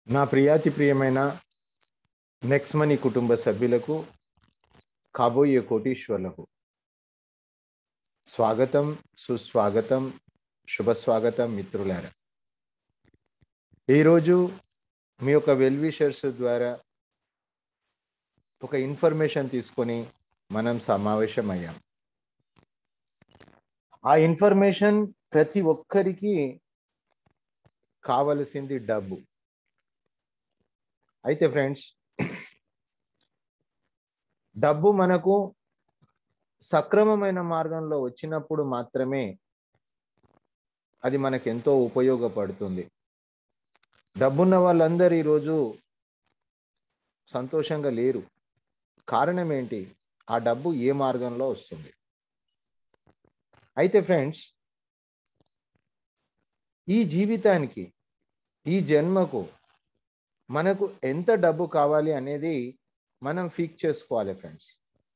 నా ప్రియాతి ప్రియమైన next money కుటుంబ సభ్యులకు కాబోయే కోటీశ్వర్లకు స్వాగతం సుస్వాగతం శుభ స్వాగతం మిత్రులారా ఈరోజు మీ యొక్క వెల్విషర్స్ ద్వారా ఒక ఇన్ఫర్మేషన్ తీసుకొని మనం సమావేశం అయ్యాం ఆ ఇన్ఫర్మేషన్ ప్రతి ఒక్కరికి కావలసింది డబ్బు అయితే ఫ్రెండ్స్ డబ్బు మనకు సక్రమమైన మార్గంలో వచ్చినప్పుడు మాత్రమే అది మనకు ఎంతో ఉపయోగపడుతుంది డబ్బున్న వాళ్ళందరూ ఈరోజు సంతోషంగా లేరు కారణం ఏంటి ఆ డబ్బు ఏ మార్గంలో వస్తుంది అయితే ఫ్రెండ్స్ ఈ జీవితానికి ఈ జన్మకు మనకు ఎంత డబ్బు కావాలి అనేది మనం ఫిక్స్ చేసుకోవాలి ఫ్రెండ్స్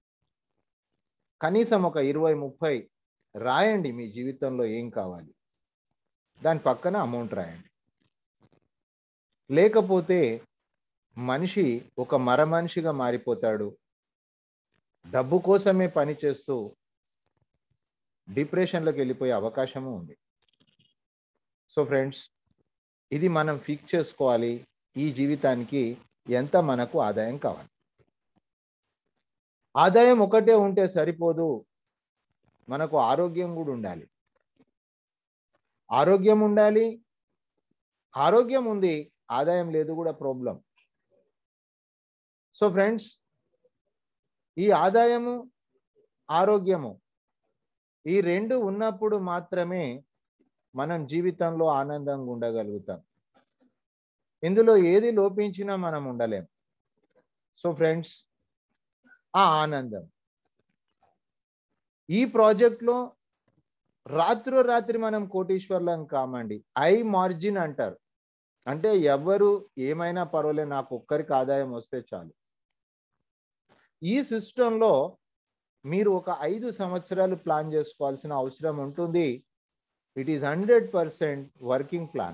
కనీసం ఒక ఇరవై ముప్పై రాయండి మీ జీవితంలో ఏం కావాలి దాని పక్కన అమౌంట్ రాయండి లేకపోతే మనిషి ఒక మర మనిషిగా మారిపోతాడు డబ్బు కోసమే పని చేస్తూ డిప్రెషన్లోకి వెళ్ళిపోయే అవకాశము ఉంది సో ఫ్రెండ్స్ ఇది మనం ఫిక్స్ చేసుకోవాలి ఈ జీవితానికి ఎంత మనకు ఆదాయం కావాలి ఆదాయం ఒకటే ఉంటే సరిపోదు మనకు ఆరోగ్యం కూడా ఉండాలి ఆరోగ్యం ఉండాలి ఆరోగ్యం ఉంది ఆదాయం లేదు కూడా ప్రాబ్లం సో ఫ్రెండ్స్ ఈ ఆదాయము ఆరోగ్యము ఈ రెండు ఉన్నప్పుడు మాత్రమే మనం జీవితంలో ఆనందంగా ఉండగలుగుతాం ఇందులో ఏది లోపించినా మనం ఉండలేం సో ఫ్రెండ్స్ ఆ ఆనందం ఈ ప్రాజెక్ట్లో రాత్రో రాత్రి మనం కోటీశ్వర్లం కామండి ఐ మార్జిన్ అంటారు అంటే ఎవరు ఏమైనా పర్వాలేదు నాకు ఒక్కరికి ఆదాయం వస్తే చాలు ఈ సిస్టంలో మీరు ఒక ఐదు సంవత్సరాలు ప్లాన్ చేసుకోవాల్సిన అవసరం ఉంటుంది it is hundred percent working plan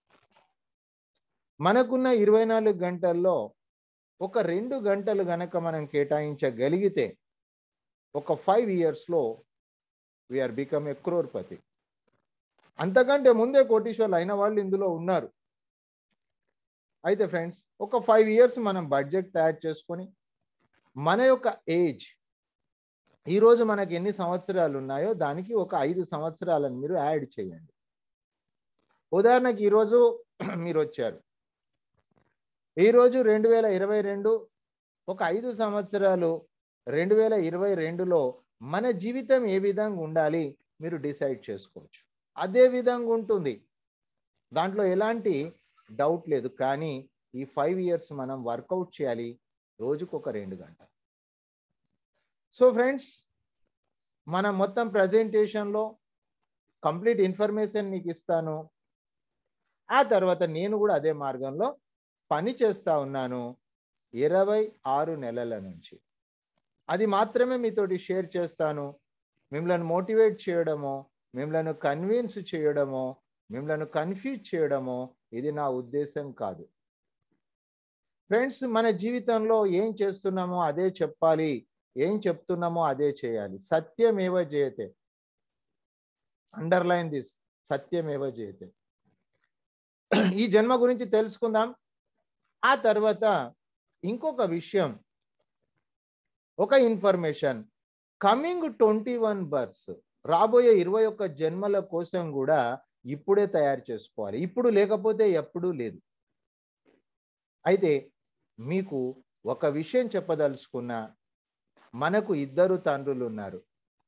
మనకున్న ఇరవై నాలుగు గంటల్లో ఒక రెండు గంటలు గనక మనం కేటాయించగలిగితే ఒక ఫైవ్ ఇయర్స్లో వీఆర్ బికమ్ ఎ క్రోర్పతి అంతకంటే ముందే కోటీశ్వర్లు అయిన వాళ్ళు ఇందులో ఉన్నారు అయితే ఫ్రెండ్స్ ఒక ఫైవ్ ఇయర్స్ మనం బడ్జెట్ తయారు చేసుకొని మన యొక్క ఏజ్ ఈరోజు మనకి ఎన్ని సంవత్సరాలు ఉన్నాయో దానికి ఒక ఐదు సంవత్సరాలను మీరు యాడ్ చేయండి ఉదాహరణకి ఈరోజు మీరు వచ్చారు ఈరోజు రెండు వేల ఇరవై రెండు ఒక ఐదు సంవత్సరాలు రెండు వేల ఇరవై రెండులో మన జీవితం ఏ విధంగా ఉండాలి మీరు డిసైడ్ చేసుకోవచ్చు అదే విధంగా ఉంటుంది దాంట్లో ఎలాంటి డౌట్ లేదు కానీ ఈ ఫైవ్ ఇయర్స్ మనం వర్కౌట్ చేయాలి రోజుకు ఒక రెండు గంటలు సో ఫ్రెండ్స్ మనం మొత్తం ప్రజెంటేషన్లో కంప్లీట్ ఇన్ఫర్మేషన్ మీకు ఇస్తాను ఆ తర్వాత నేను కూడా అదే మార్గంలో పని చేస్తూ ఉన్నాను ఇరవై ఆరు నెలల నుంచి అది మాత్రమే మీతోటి షేర్ చేస్తాను మిమ్మల్ని మోటివేట్ చేయడమో మిమ్మల్ని కన్విన్స్ చేయడమో మిమ్మల్ని కన్ఫ్యూజ్ చేయడమో ఇది నా ఉద్దేశం కాదు ఫ్రెండ్స్ మన జీవితంలో ఏం చేస్తున్నామో అదే చెప్పాలి ఏం చెప్తున్నామో అదే చేయాలి సత్యమేవ జయతే అండర్లైన్ దిస్ సత్యమేవ జయతే ఈ జన్మ గురించి తెలుసుకుందాం ఆ తర్వాత ఇంకొక విషయం ఒక information coming twenty one births రాబోయే ఇరవై ఒక్క జన్మల కోసం కూడా ఇప్పుడే తయారు చేసుకోవాలి ఇప్పుడు లేకపోతే ఎప్పుడూ లేదు అయితే మీకు ఒక విషయం చెప్పదలుచుకున్న మనకు ఇద్దరు తండ్రులు ఉన్నారు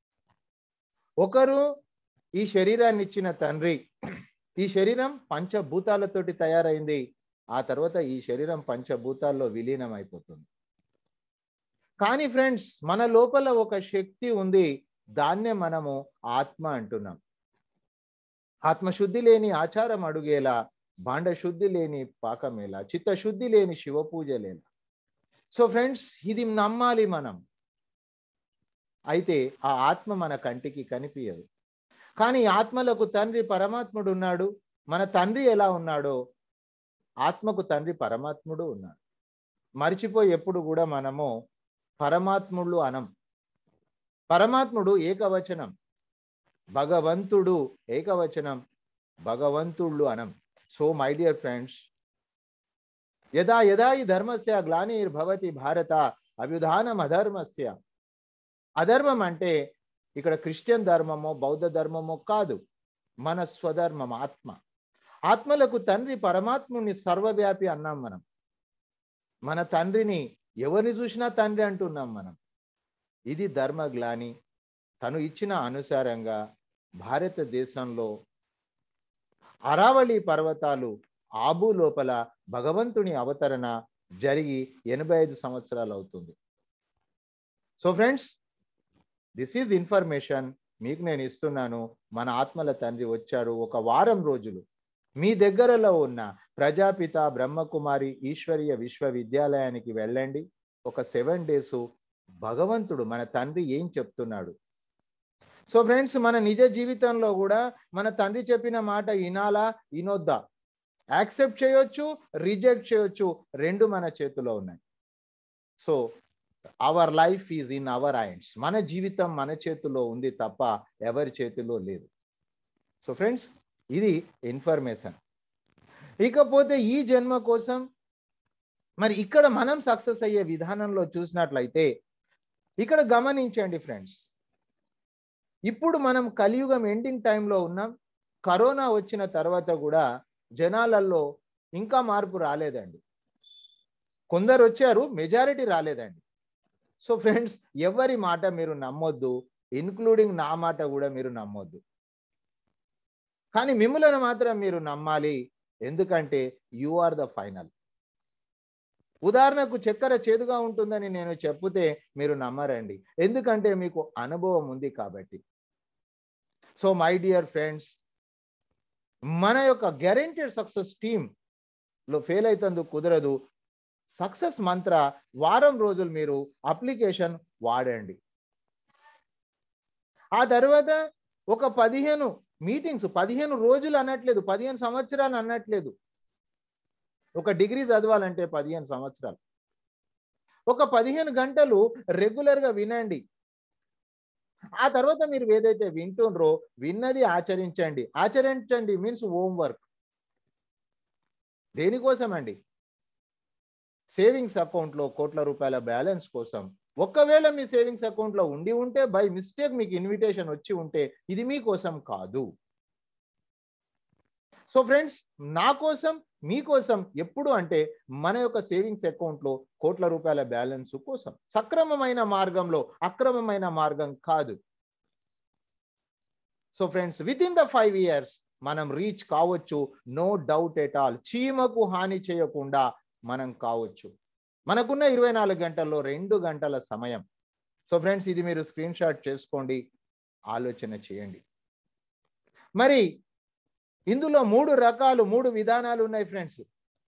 ఒకరు ఈ శరీరాన్ని ఇచ్చిన తండ్రి ఈ శరీరం పంచభూతాలతోటి తయారైంది ఆ తర్వాత ఈ శరీరం పంచభూతాల్లో విలీనం అయిపోతుంది కానీ ఫ్రెండ్స్ మన లోపల ఒక శక్తి ఉంది దాన్నే మనము ఆత్మ అంటున్నాం ఆత్మశుద్ధి లేని ఆచారం అడుగేలా భాండ శుద్ధి లేని పాకమేలా చిత్తశుద్ధి లేని శివ పూజలేలా సో ఫ్రెండ్స్ ఇది నమ్మాలి మనం అయితే ఆ ఆత్మ మన కంటికి కనిపించదు కానీ ఆత్మలకు తండ్రి పరమాత్ముడు ఉన్నాడు మన తండ్రి ఎలా ఉన్నాడో ఆత్మకు తండ్రి పరమాత్ముడు ఉన్నాడు మర్చిపోయి ఎప్పుడు కూడా మనము పరమాత్ముడు అనం పరమాత్ముడు ఏకవచనం భగవంతుడు ఏకవచనం భగవంతుళ్ళు అనం సో మై డియర్ ఫ్రెండ్స్ యదా యదా ఈ ధర్మస్య గ్లానిర్భవతి భారత అభ్యుధానం అధర్మస్య అధర్మం అంటే ఇక్కడ క్రిస్టియన్ ధర్మమో బౌద్ధ ధర్మమో కాదు మన స్వధర్మం ఆత్మ ఆత్మలకు తండ్రి పరమాత్ముని సర్వవ్యాపి అన్నాం మనం మన తండ్రిని ఎవరిని చూసినా తండ్రి అంటున్నాం మనం ఇది ధర్మగ్లాని తను ఇచ్చిన అనుసారంగా భారతదేశంలో అరావళి పర్వతాలు ఆబు లోపల భగవంతుని అవతరణ జరిగి ఎనభై ఐదు సంవత్సరాలు అవుతుంది so friends this is information మీకు నేను ఇస్తున్నాను మన ఆత్మల తండ్రి వచ్చారు ఒక వారం రోజులు మీ దగ్గరలో ఉన్న ప్రజాపిత బ్రహ్మకుమారి ఈశ్వరీయ విశ్వవిద్యాలయానికి వెళ్ళండి ఒక సెవెన్ డేస్ భగవంతుడు మన తండ్రి ఏం చెప్తున్నాడు సో ఫ్రెండ్స్ మన నిజ జీవితంలో కూడా మన తండ్రి చెప్పిన మాట వినాలా వినొద్దా యాక్సెప్ట్ చేయొచ్చు రిజెక్ట్ చేయొచ్చు రెండు మన చేతిలో ఉన్నాయి so our life is in our hands మన జీవితం మన చేతిలో ఉంది తప్ప ఎవరి చేతిలో లేదు సో ఫ్రెండ్స్ ఇది ఇన్ఫర్మేషన్ ఇకపోతే ఈ జన్మ కోసం మరి ఇక్కడ మనం సక్సెస్ అయ్యే విధానంలో చూసినట్లయితే ఇక్కడ గమనించండి ఫ్రెండ్స్ ఇప్పుడు మనం కలియుగం ఎండింగ్ టైంలో ఉన్నాం కరోనా వచ్చిన తర్వాత కూడా జనాలలో ఇంకా మార్పు రాలేదండి కొందరు వచ్చారు మెజారిటీ రాలేదండి సో ఫ్రెండ్స్ ఎవరి మాట మీరు నమ్మొద్దు ఇన్క్లూడింగ్ నా మాట కూడా మీరు నమ్మొద్దు కానీ మిమ్మల్ని మాత్రం మీరు నమ్మాలి ఎందుకంటే యు ఆర్ ద ఫైనల్ ఉదాహరణకు చక్కెర చేదుగా ఉంటుందని నేను చెప్తే మీరు నమ్మరండి ఎందుకంటే మీకు అనుభవం ఉంది కాబట్టి సో మై డియర్ ఫ్రెండ్స్ మన యొక్క గ్యారెంటెడ్ సక్సెస్ టీమ్ లో ఫెయిల్ అవుతందుకు కుదరదు సక్సెస్ మంత్ర వారం రోజులు మీరు అప్లికేషన్ వాడండి ఆ తర్వాత ఒక పదిహేను మీటింగ్స్ పదిహేను రోజులు అనట్లేదు పదిహేను సంవత్సరాలు అనట్లేదు ఒక డిగ్రీ చదవాలంటే పదిహేను సంవత్సరాలు ఒక పదిహేను గంటలు రెగ్యులర్గా వినండి ఆ తర్వాత మీరు ఏదైతే వింటుండ్రో విన్నది ఆచరించండి ఆచరించండి మీన్స్ హోంవర్క్ దేనికోసం అండి సేవింగ్స్ అకౌంట్లో కోట్ల రూపాయల బ్యాలెన్స్ కోసం ఒక్కవేళ మీ సేవింగ్స్ అకౌంట్లో ఉండి ఉంటే బై మిస్టేక్ మీకు ఇన్విటేషన్ వచ్చి ఉంటే ఇది మీకోసం కాదు సో ఫ్రెండ్స్ నా కోసం మీకోసం ఎప్పుడు అంటే మన యొక్క సేవింగ్స్ అకౌంట్లో కోట్ల రూపాయల బ్యాలెన్స్ కోసం సక్రమమైన మార్గంలో అక్రమమైన మార్గం కాదు so friends within the five years మనం రీచ్ కావచ్చు నో డౌట్ ఎట్ ఆల్ చీమకు హాని చేయకుండా మనం కావచ్చు మనకున్న ఇరవై నాలుగు గంటల్లో రెండు గంటల సమయం సో ఫ్రెండ్స్ ఇది మీరు స్క్రీన్ షాట్ చేసుకోండి ఆలోచన చేయండి మరి ఇందులో మూడు రకాలు మూడు విధానాలు ఉన్నాయి ఫ్రెండ్స్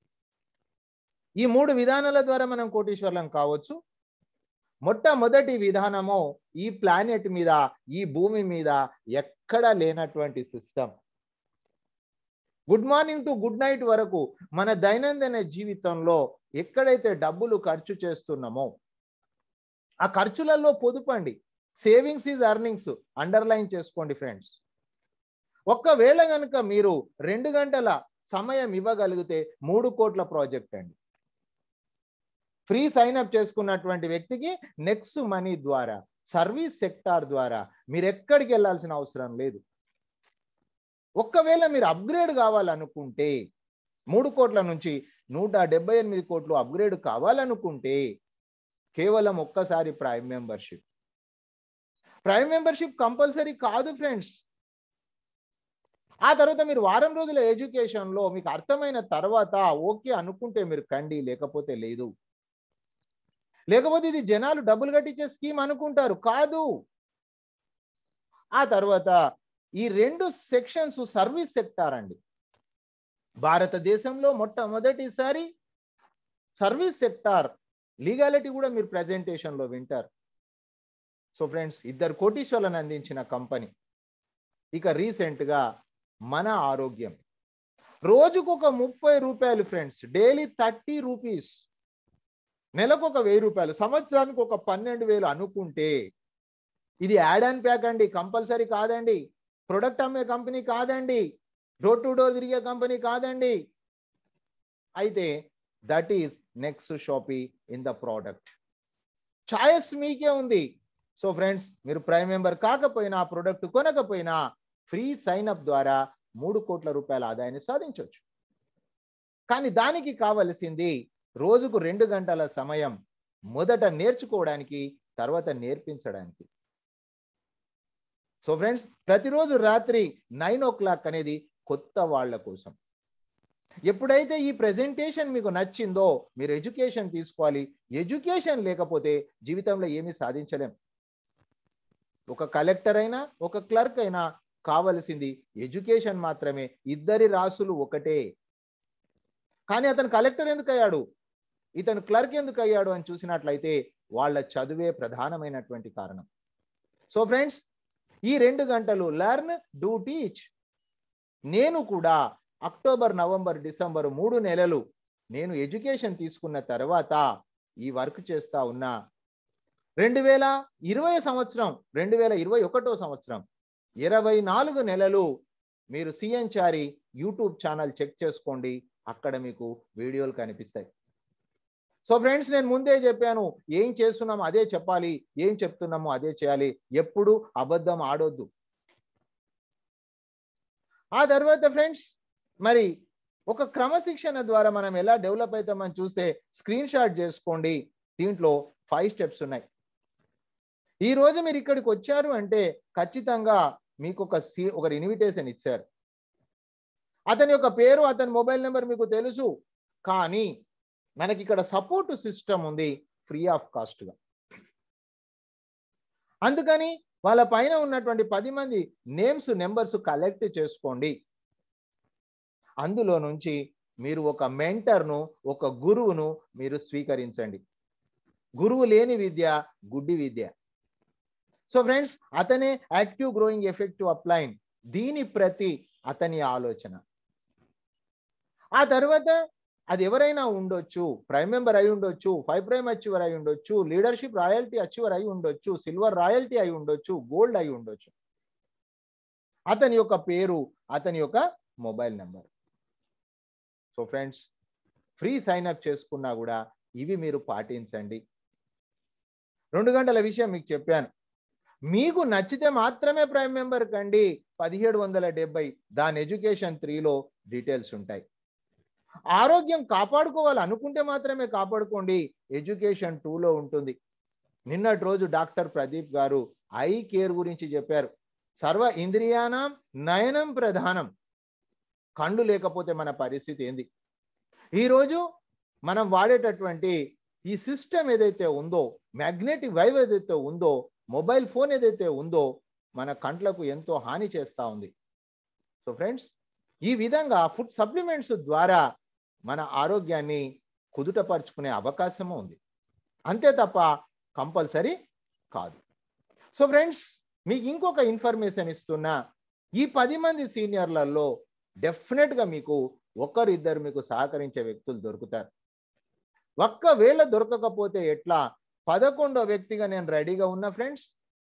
ఈ మూడు విధానాల ద్వారా మనం కోటీశ్వర్లం కావచ్చు మొట్టమొదటి విధానము ఈ ప్లానెట్ మీద ఈ భూమి మీద ఎక్కడా లేనటువంటి system good morning to good night వరకు మన దైనందిన జీవితంలో ఎక్కడైతే డబ్బులు ఖర్చు చేస్తున్నామో ఆ ఖర్చులలో పొదుపండి సేవింగ్స్ ఈజ్ అర్నింగ్స్ అండర్లైన్ చేసుకోండి ఫ్రెండ్స్ ఒక్కవేళ కనుక మీరు రెండు గంటల సమయం ఇవ్వగలిగితే మూడు కోట్ల ప్రాజెక్ట్ అండి ఫ్రీ సైన్ అప్ చేసుకున్నటువంటి వ్యక్తికి నెక్స్ట్ మనీ ద్వారా సర్వీస్ సెక్టార్ ద్వారా మీరు ఎక్కడికి వెళ్ళాల్సిన అవసరం లేదు ఒక్కవేళ మీరు అప్గ్రేడ్ కావాలనుకుంటే మూడు కోట్ల నుంచి నూట డెబ్బై ఎనిమిది కోట్లు అప్గ్రేడ్ కావాలనుకుంటే కేవలం ఒక్కసారి prime membership prime membership compulsory కాదు ఫ్రెండ్స్ ఆ తర్వాత మీరు వారం రోజుల ఎడ్యుకేషన్లో మీకు అర్థమైన తర్వాత ఓకే అనుకుంటే మీరు కండి లేకపోతే లేదు లేకపోతే ఇది జనాలు డబ్బులు కట్టించే స్కీమ్ అనుకుంటారు కాదు ఆ తర్వాత ఈ రెండు సెక్షన్స్ సర్వీస్ సెక్టార్ అండి భారతదేశంలో మొట్టమొదటిసారి సర్వీస్ సెక్టార్ లీగాలిటీ కూడా మీరు ప్రజెంటేషన్లో వింటారు సో ఫ్రెండ్స్ ఇద్దరు కోటీశ్వర్లను అందించిన కంపెనీ ఇక రీసెంట్గా మన ఆరోగ్యం రోజుకు ఒక ముప్పై రూపాయలు ఫ్రెండ్స్ డైలీ థర్టీ రూపీస్ నెలకు ఒక వెయ్యి రూపాయలు సంవత్సరానికి ఒక పన్నెండు వేలు అనుకుంటే ఇది యాడ్ అండ్ ప్యాక్ అండి కంపల్సరీ కాదండి ప్రొడక్ట్ అమ్మే కంపెనీ కాదండి డోర్ టు డోర్ తిరిగే కంపెనీ కాదండి అయితే that is Next Shoppy in the product choice మీకే ఉంది సో ఫ్రెండ్స్ మీరు ప్రైమ్ మెంబర్ కాకపోయినా ఆ ప్రొడక్ట్ కొనకపోయినా ఫ్రీ సైన్ అప్ ద్వారా మూడు కోట్ల రూపాయల ఆదాయాన్ని సాధించవచ్చు కానీ దానికి కావలసింది రోజుకు రెండు గంటల సమయం మొదట నేర్చుకోవడానికి తర్వాత నేర్పించడానికి సో ఫ్రెండ్స్ ప్రతిరోజు రాత్రి నైన్ ఓ క్లాక్ అనేది కొత్త వాళ్ళ కోసం ఎప్పుడైతే ఈ ప్రెజెంటేషన్ మీకు నచ్చిందో మీరు ఎడ్యుకేషన్ తీసుకోవాలి ఎడ్యుకేషన్ లేకపోతే జీవితంలో ఏమీ సాధించలేం ఒక కలెక్టర్ అయినా ఒక క్లర్క్ అయినా కావలసింది ఎడ్యుకేషన్ మాత్రమే ఇద్దరి రాసులు ఒకటే కానీ అతను కలెక్టర్ ఎందుకు అయ్యాడు ఇతను క్లర్క్ ఎందుకు అయ్యాడు అని చూసినట్లయితే వాళ్ళ చదువే ప్రధానమైనటువంటి కారణం సో ఫ్రెండ్స్ ఈ రెండు గంటలు లెర్న్ డూ టీచ్ నేను కూడా అక్టోబర్ నవంబర్ డిసెంబర్ మూడు నెలలు నేను ఎడ్యుకేషన్ తీసుకున్న తర్వాత ఈ వర్క్ చేస్తా ఉన్నా రెండు వేల ఇరవై సంవత్సరం రెండు వేల ఇరవై ఒకటో సంవత్సరం ఇరవై నాలుగు నెలలు మీరు సిఎన్చారి యూట్యూబ్ ఛానల్ చెక్ చేసుకోండి అక్కడ మీకు వీడియోలు కనిపిస్తాయి సో ఫ్రెండ్స్ నేను ముందే చెప్పాను ఏం చేస్తున్నామో అదే చెప్పాలి ఏం చెప్తున్నామో అదే చేయాలి ఎప్పుడు అబద్ధం ఆడొద్దు ఆ తర్వాత ఫ్రెండ్స్ మరి ఒక క్రమశిక్షణ ద్వారా మనం ఎలా డెవలప్ అవుతామని చూస్తే స్క్రీన్ షాట్ చేసుకోండి దీంట్లో ఫైవ్ స్టెప్స్ ఉన్నాయి ఈ రోజు మీరు ఇక్కడికి వచ్చారు అంటే ఖచ్చితంగా మీకు ఒక సీ ఒక ఇన్విటేషన్ ఇచ్చారు అతని యొక్క పేరు అతని మొబైల్ నెంబర్ మీకు తెలుసు కానీ మనకి ఇక్కడ సపోర్ట్ సిస్టమ్ ఉంది ఫ్రీ ఆఫ్ కాస్ట్గా అందుకని వాళ్ళ పైన ఉన్నటువంటి పది మంది నేమ్స్ నెంబర్స్ కలెక్ట్ చేసుకోండి అందులో నుంచి మీరు ఒక మెంటర్ను ఒక గురువును మీరు స్వీకరించండి గురువు లేని విద్య గుడ్డి విద్య సో ఫ్రెండ్స్ అతనే యాక్టివ్ గ్రోయింగ్ ఎఫెక్టివ్ అప్లైన్ దీని ప్రతి అతని ఆలోచన ఆ తర్వాత అది ఎవరైనా ఉండొచ్చు ప్రైమ్ మెంబర్ అయి ఉండొచ్చు ఫైవ్ ప్రైమ్ అచీవర్ అయి ఉండొచ్చు లీడర్షిప్ రాయల్టీ అచీవర్ అయి ఉండొచ్చు సిల్వర్ రాయల్టీ అయి ఉండొచ్చు గోల్డ్ అయి ఉండొచ్చు అతని యొక్క పేరు అతని యొక్క mobile number so friends free sign up చేసుకున్నా కూడా ఇవి మీరు పాటించండి రెండు గంటల విషయం మీకు చెప్పాను మీకు నచ్చితే మాత్రమే ప్రైమ్ మెంబర్ కండి పదిహేడు వందల డెబ్బై దాని ఎడ్యుకేషన్ త్రీలో డీటెయిల్స్ ఉంటాయి ఆరోగ్యం కాపాడుకోవాలి అనుకుంటే మాత్రమే కాపాడుకోండి ఎడ్యుకేషన్ టూలో ఉంటుంది నిన్నటి రోజు డాక్టర్ ప్రదీప్ గారు ఐ కేర్ గురించి చెప్పారు సర్వ ఇంద్రియానం నయనం ప్రధానం కళ్ళు లేకపోతే మన పరిస్థితి ఏంది ఈరోజు మనం వాడేటటువంటి ఈ సిస్టమ్ ఏదైతే ఉందో మ్యాగ్నెటిక్ వైవ్ ఏదైతే ఉందో మొబైల్ ఫోన్ ఏదైతే ఉందో మన కంట్లకు ఎంతో హాని చేస్తూ ఉంది సో ఫ్రెండ్స్ ఈ విధంగా ఫుడ్ సప్లిమెంట్స్ ద్వారా మన ఆరోగ్యాన్ని కుదుటపరుచుకునే అవకాశము ఉంది అంతే తప్ప కంపల్సరీ కాదు సో ఫ్రెండ్స్ మీకు ఇంకొక ఇన్ఫర్మేషన్ ఇస్తున్నా ఈ పది మంది సీనియర్లలో డెఫినెట్గా మీకు ఒకరిద్దరు మీకు సహకరించే వ్యక్తులు దొరుకుతారు ఒక్కవేళ దొరకకపోతే ఎట్లా పదకొండో వ్యక్తిగా నేను రెడీగా ఉన్నా friends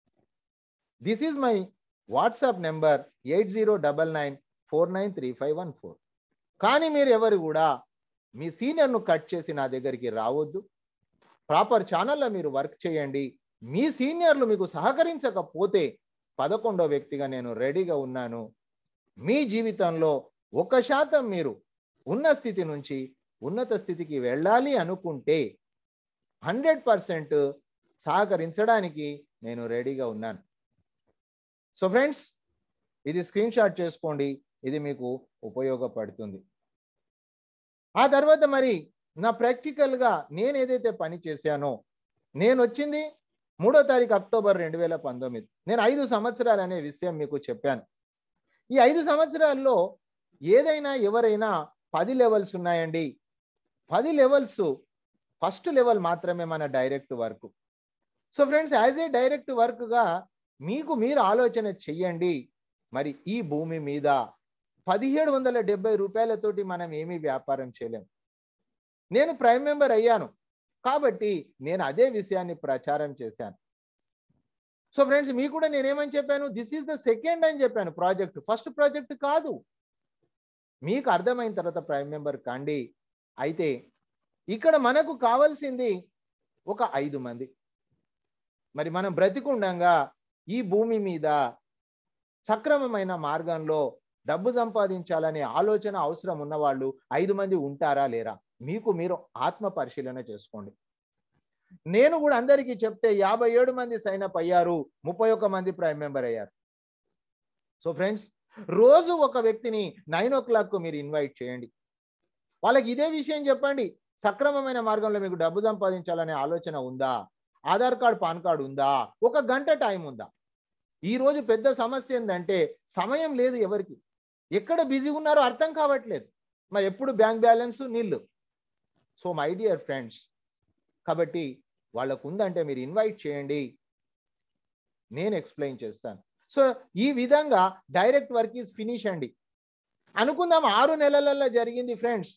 this is my WhatsApp number eight zero double nine four nine three five one four కానీ మీరు ఎవరు కూడా మీ సీనియర్ను కట్ చేసి నా దగ్గరికి రావద్దు ప్రాపర్ ఛానల్లో మీరు వర్క్ చేయండి మీ సీనియర్లు మీకు సహకరించకపోతే పదకొండో వ్యక్తిగా నేను రెడీగా ఉన్నాను మీ జీవితంలో ఒక శాతం మీరు ఉన్న స్థితి నుంచి ఉన్నత స్థితికి వెళ్ళాలి అనుకుంటే హండ్రెడ్ పర్సెంట్ సహకరించడానికి నేను రెడీగా ఉన్నాను సో ఫ్రెండ్స్ ఇది స్క్రీన్ షాట్ చేసుకోండి ఇది మీకు ఉపయోగపడుతుంది ఆ తర్వాత మరి నా ప్రాక్టికల్గా నేను ఏదైతే పని చేశానో నేను వచ్చింది మూడో తారీఖు అక్టోబర్ రెండు వేల పంతొమ్మిది నేను ఐదు సంవత్సరాలు అనే విషయం మీకు చెప్పాను ఈ ఐదు సంవత్సరాల్లో ఏదైనా ఎవరైనా పది లెవెల్స్ ఉన్నాయండి పది లెవెల్స్ ఫస్ట్ లెవెల్ మాత్రమే మన direct work so friends as a direct వర్క్గా మీకు మీరు ఆలోచన చెయ్యండి మరి ఈ భూమి మీద పదిహేడు వందల డెబ్బై రూపాయలతోటి మనం ఏమీ వ్యాపారం చేయలేం నేను ప్రైమ్ మెంబర్ అయ్యాను కాబట్టి నేను అదే విషయాన్ని ప్రచారం చేశాను సో ఫ్రెండ్స్ మీకు కూడా నేనేమని చెప్పాను దిస్ ఈస్ ద సెకండ్ అని చెప్పాను ప్రాజెక్ట్ ఫస్ట్ ప్రాజెక్ట్ కాదు మీకు అర్థమైన తర్వాత ప్రైమ్ మెంబర్ కాండి అయితే ఇక్కడ మనకు కావాల్సింది ఒక ఐదు మంది మరి మనం బ్రతికుండంగా ఈ భూమి మీద సక్రమమైన మార్గంలో డబ్బు సంపాదించాలనే ఆలోచన అవసరం ఉన్నవాళ్ళు ఐదు మంది ఉంటారా లేరా మీకు మీరు ఆత్మ పరిశీలన చేసుకోండి నేను కూడా అందరికీ చెప్తే యాభై ఏడు మంది సైన్ అప్ అయ్యారు ముప్పై ఒక్క మంది ప్రైమ్ మెంబర్ అయ్యారు సో ఫ్రెండ్స్ రోజు ఒక వ్యక్తిని నైన్ ఓ క్లాక్ మీరు ఇన్వైట్ చేయండి వాళ్ళకి ఇదే విషయం చెప్పండి సక్రమమైన మార్గంలో మీకు డబ్బు సంపాదించాలనే ఆలోచన ఉందా ఆధార్ కార్డ్ పాన్ కార్డ్ ఉందా ఒక గంట టైం ఉందా ఈ రోజు పెద్ద సమస్య ఏంటంటే సమయం లేదు ఎవరికి ఎక్కడ బిజీ ఉన్నారో అర్థం కావట్లేదు మరి ఎప్పుడు బ్యాంక్ బ్యాలెన్స్ నీళ్ళు సో మై డియర్ ఫ్రెండ్స్ కాబట్టి వాళ్ళకు ఉందంటే మీరు ఇన్వైట్ చేయండి నేను ఎక్స్ప్లెయిన్ చేస్తాను సో ఈ విధంగా డైరెక్ట్ వర్క్ ఈజ్ ఫినిష్ అండి అనుకుందాం ఆరు నెలలలో జరిగింది ఫ్రెండ్స్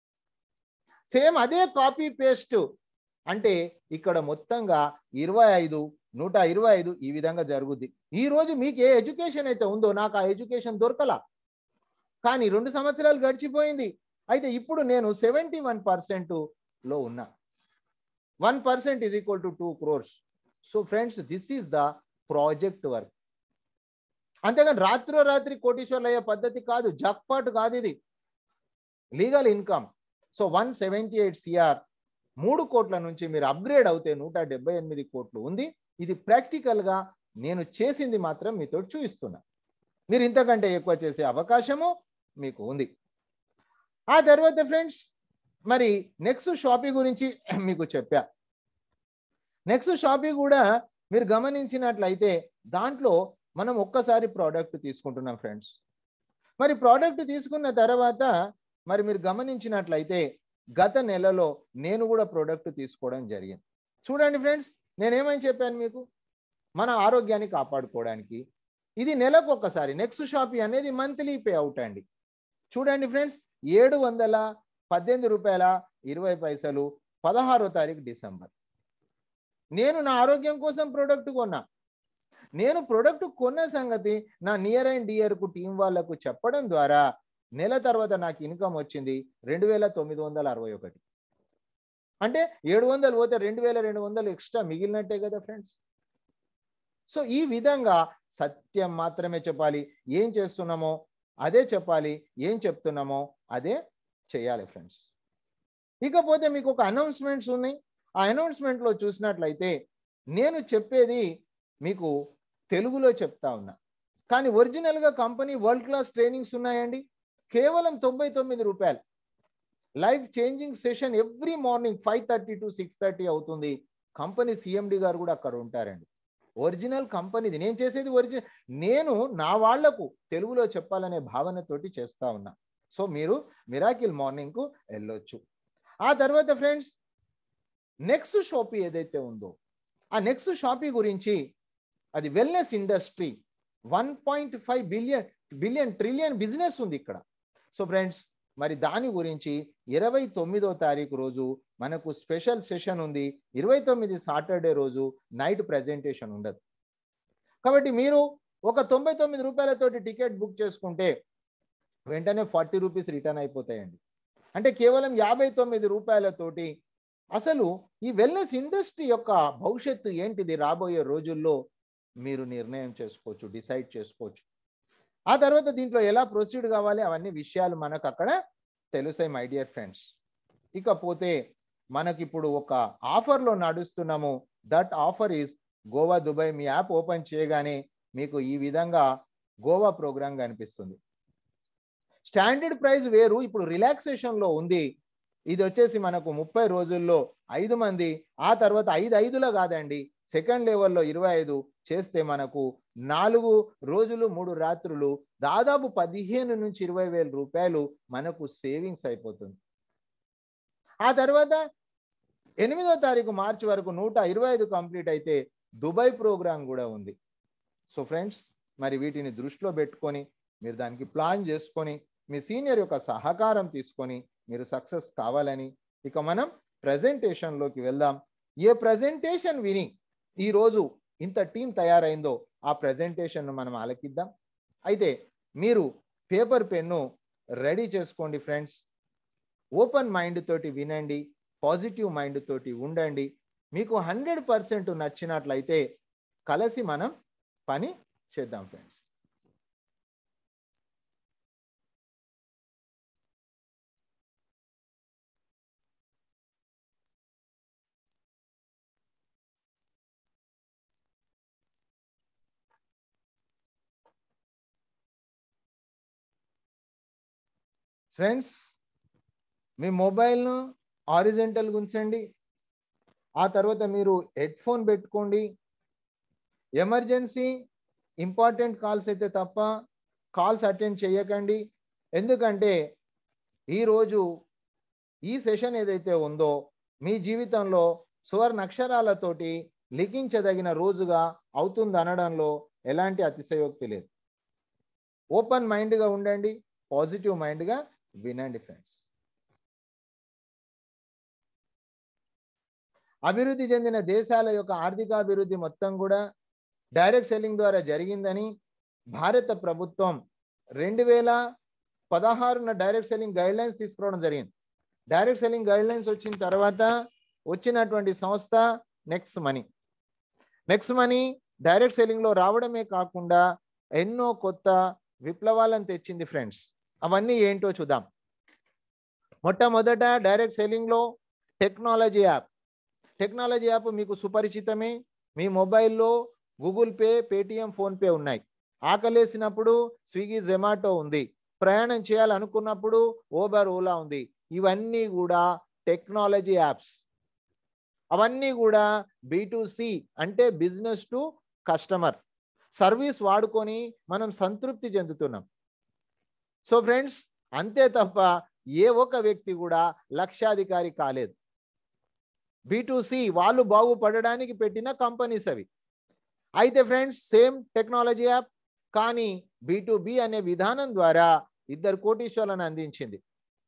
సేమ్ అదే కాపీ పేస్ట్ అంటే ఇక్కడ మొత్తంగా ఇరవై ఐదు నూట ఇరవై ఐదు ఈ విధంగా జరుగుద్ది ఈ రోజు మీకు ఏ ఎడ్యుకేషన్ అయితే ఉందో నాకు ఆ ఎడ్యుకేషన్ దొరకలా కానీ రెండు సంవత్సరాలు గడిచిపోయింది అయితే ఇప్పుడు నేను సెవెంటీ వన్ లో ఉన్నా one percent is equal to two crores so friends this is the project work అంతేగాని రాత్రో రాత్రి కోటీశ్వర్లు అయ్యే పద్ధతి కాదు జక్పాట్ కాదు ఇది legal income so one seventy eight CR మూడు కోట్ల నుంచి మీరు అప్గ్రేడ్ అవుతే నూట డెబ్బై ఎనిమిది కోట్లు ఉంది ఇది ప్రాక్టికల్గా నేను చేసింది మాత్రం మీతో చూపిస్తున్నా మీరు ఇంతకంటే ఎక్కువ చేసే అవకాశము మీకు ఉంది ఆ తర్వాత ఫ్రెండ్స్ మరి నెక్స్ట్ షాపీ గురించి మీకు చెప్పా నెక్స్ట్ షాపీ కూడా మీరు గమనించినట్లయితే దాంట్లో మనం ఒక్కసారి ప్రోడక్ట్ తీసుకుంటున్నాం ఫ్రెండ్స్ మరి ప్రోడక్ట్ తీసుకున్న తర్వాత మరి మీరు గమనించినట్లయితే గత నెలలో నేను కూడా ప్రోడక్ట్ తీసుకోవడం జరిగింది చూడండి ఫ్రెండ్స్ నేనేమని చెప్పాను మీకు మన ఆరోగ్యాన్ని కాపాడుకోవడానికి ఇది నెలకు ఒక్కసారి నెక్స్ట్ షాపీ అనేది మంత్లీ పే అవుట్ అండి చూడండి ఫ్రెండ్స్ ఏడు వందల పద్దెనిమిది రూపాయల ఇరవై పైసలు పదహారో తారీఖు డిసెంబర్ నేను నా ఆరోగ్యం కోసం ప్రోడక్ట్ కొన్నా నేను ప్రోడక్ట్ కొన్న సంగతి నా నియర్ అండ్ డియర్కు టీం వాళ్లకు చెప్పడం ద్వారా నెల తర్వాత నాకు ఇన్కమ్ వచ్చింది రెండు వేల తొమ్మిది వందల అరవై ఒకటి అంటే ఏడు వందలు పోతే రెండు వేల రెండు వందలు ఎక్స్ట్రా మిగిలినట్టే కదా ఫ్రెండ్స్ సో ఈ విధంగా సత్యం మాత్రమే చెప్పాలి ఏం చేస్తున్నామో అదే చెప్పాలి ఏం చెప్తున్నామో అదే చేయాలి ఫ్రెండ్స్ ఇకపోతే మీకు ఒక అనౌన్స్మెంట్స్ ఉన్నాయి ఆ అనౌన్స్మెంట్లో చూసినట్లయితే నేను చెప్పేది మీకు తెలుగులో చెప్తా ఉన్నా కానీ ఒరిజినల్గా కంపెనీ వరల్డ్ క్లాస్ ట్రైనింగ్స్ ఉన్నాయండి కేవలం తొంభై తొమ్మిది రూపాయలు life changing session every morning five thirty to six thirty అవుతుంది కంపెనీ సిఎండి గారు కూడా అక్కడ ఉంటారండి ఒరిజినల్ కంపెనీది నేను చేసేది ఒరిజినల్ నేను నా వాళ్లకు తెలుగులో చెప్పాలనే భావనతోటి చేస్తా ఉన్నా సో మీరు మిరాకిల్ మార్నింగ్కు వెళ్ళొచ్చు ఆ తర్వాత ఫ్రెండ్స్ నెక్స్ట్ షాపీ ఏదైతే ఉందో ఆ నెక్స్ట్ షాపీ గురించి అది wellness industry one point five billion billion trillion business ఉంది ఇక్కడ సో ఫ్రెండ్స్ మరి దాని గురించి ఇరవై తొమ్మిదో తారీఖు రోజు మనకు స్పెషల్ సెషన్ ఉంది ఇరవై తొమ్మిది సాటర్డే రోజు నైట్ ప్రజెంటేషన్ ఉండదు కాబట్టి మీరు ఒక తొంభై తొమ్మిది రూపాయలతోటి టికెట్ బుక్ చేసుకుంటే వెంటనే ఫార్టీ రూపీస్ రిటర్న్ అయిపోతాయండి అంటే కేవలం యాభై తొమ్మిది రూపాయలతోటి అసలు ఈ వెల్నెస్ ఇండస్ట్రీ యొక్క భవిష్యత్తు ఏంటిది రాబోయే రోజుల్లో మీరు నిర్ణయం చేసుకోవచ్చు డిసైడ్ చేసుకోవచ్చు ఆ తర్వాత దీంట్లో ఎలా ప్రొసీడ్ కావాలి అవన్నీ విషయాలు మనకు అక్కడ తెలుస్తాయి మై డియర్ ఫ్రెండ్స్ ఇకపోతే మనకిప్పుడు ఒక ఆఫర్లో నడుస్తున్నాము that offer is Goa Dubai మీ యాప్ ఓపెన్ చేయగానే మీకు ఈ విధంగా గోవా ప్రోగ్రామ్ కనిపిస్తుంది స్టాండర్డ్ ప్రైస్ వేరు ఇప్పుడు రిలాక్సేషన్లో ఉంది ఇది వచ్చేసి మనకు ముప్పై రోజుల్లో ఐదు మంది ఆ తర్వాత ఐదు ఐదులో కాదండి సెకండ్ లెవెల్లో ఇరవై ఐదు చేస్తే మనకు నాలుగు రోజులు మూడు రాత్రులు దాదాపు పదిహేను నుంచి ఇరవై వేల రూపాయలు మనకు సేవింగ్స్ అయిపోతుంది ఆ తర్వాత ఎనిమిదో తారీఖు మార్చి వరకు నూట ఇరవై ఐదు కంప్లీట్ అయితే దుబాయ్ ప్రోగ్రామ్ కూడా ఉంది సో ఫ్రెండ్స్ మరి వీటిని దృష్టిలో పెట్టుకొని మీరు దానికి ప్లాన్ చేసుకొని మీ సీనియర్ యొక్క సహకారం తీసుకొని మీరు సక్సెస్ కావాలని ఇక మనం ప్రజెంటేషన్లోకి వెళ్దాం ఏ ప్రజెంటేషన్ విని ఈరోజు ఇంత టీం తయారైందో ఆ ప్రజెంటేషన్ను మనం ఆలకిద్దాం అయితే మీరు పేపర్ పెన్ను రెడీ చేసుకోండి ఫ్రెండ్స్ ఓపెన్ మైండ్ తోటి వినండి పాజిటివ్ మైండ్ తోటి ఉండండి మీకు హండ్రెడ్ పర్సెంట్ నచ్చినట్లయితే కలిసి మనం పని చేద్దాం ఫ్రెండ్స్ ఫ్రెండ్స్ మీ మొబైల్ను ఆరిజెంటల్ ఉంచండి ఆ తర్వాత మీరు హెడ్ ఫోన్ పెట్టుకోండి ఎమర్జెన్సీ ఇంపార్టెంట్ కాల్స్ అయితే తప్ప కాల్స్ అటెండ్ చేయకండి ఎందుకంటే ఈరోజు ఈ సెషన్ ఏదైతే ఉందో మీ జీవితంలో సువర్ణ అక్షరాలతోటి లిఖించదగిన రోజుగా అవుతుంది అనడంలో ఎలాంటి అతిశయోక్తి లేదు ఓపెన్ మైండ్గా ఉండండి పాజిటివ్ మైండ్గా వినండి ఫ్రెండ్స్ అభివృద్ధి చెందిన దేశాల యొక్క ఆర్థికాభివృద్ధి మొత్తం కూడా డైరెక్ట్ సెల్లింగ్ ద్వారా జరిగిందని భారత ప్రభుత్వం రెండు వేల పదహారున డైరెక్ట్ సెల్లింగ్ గైడ్ లైన్స్ తీసుకురావడం జరిగింది డైరెక్ట్ సెల్లింగ్ గైడ్ లైన్స్ వచ్చిన తర్వాత వచ్చినటువంటి సంస్థ next money next money direct సెల్లింగ్లో రావడమే కాకుండా ఎన్నో కొత్త విప్లవాలను తెచ్చింది ఫ్రెండ్స్ అవన్నీ ఏంటో చూద్దాం మొట్టమొదట డైరెక్ట్ సెల్లింగ్లో టెక్నాలజీ యాప్ టెక్నాలజీ యాప్ మీకు సుపరిచితమే మీ మొబైల్లో గూగుల్ పే పేటిఎం ఫోన్పే ఉన్నాయి ఆకలేసినప్పుడు స్విగ్గీ జొమాటో ఉంది ప్రయాణం చేయాలనుకున్నప్పుడు ఓబర్ ఓలా ఉంది ఇవన్నీ కూడా టెక్నాలజీ యాప్స్ అవన్నీ కూడా బి సి అంటే బిజినెస్ టు కస్టమర్ సర్వీస్ వాడుకొని మనం సంతృప్తి చెందుతున్నాం సో ఫ్రెండ్స్ అంతే తప్ప ఏ ఒక్క వ్యక్తి కూడా లక్షాధికారి కాలేదు సి వాళ్ళు బాగుపడడానికి పెట్టిన కంపెనీస్ అవి అయితే ఫ్రెండ్స్ సేమ్ టెక్నాలజీ యాప్ కానీ బి అనే విధానం ద్వారా ఇద్దరు కోటీశ్వర్లను అందించింది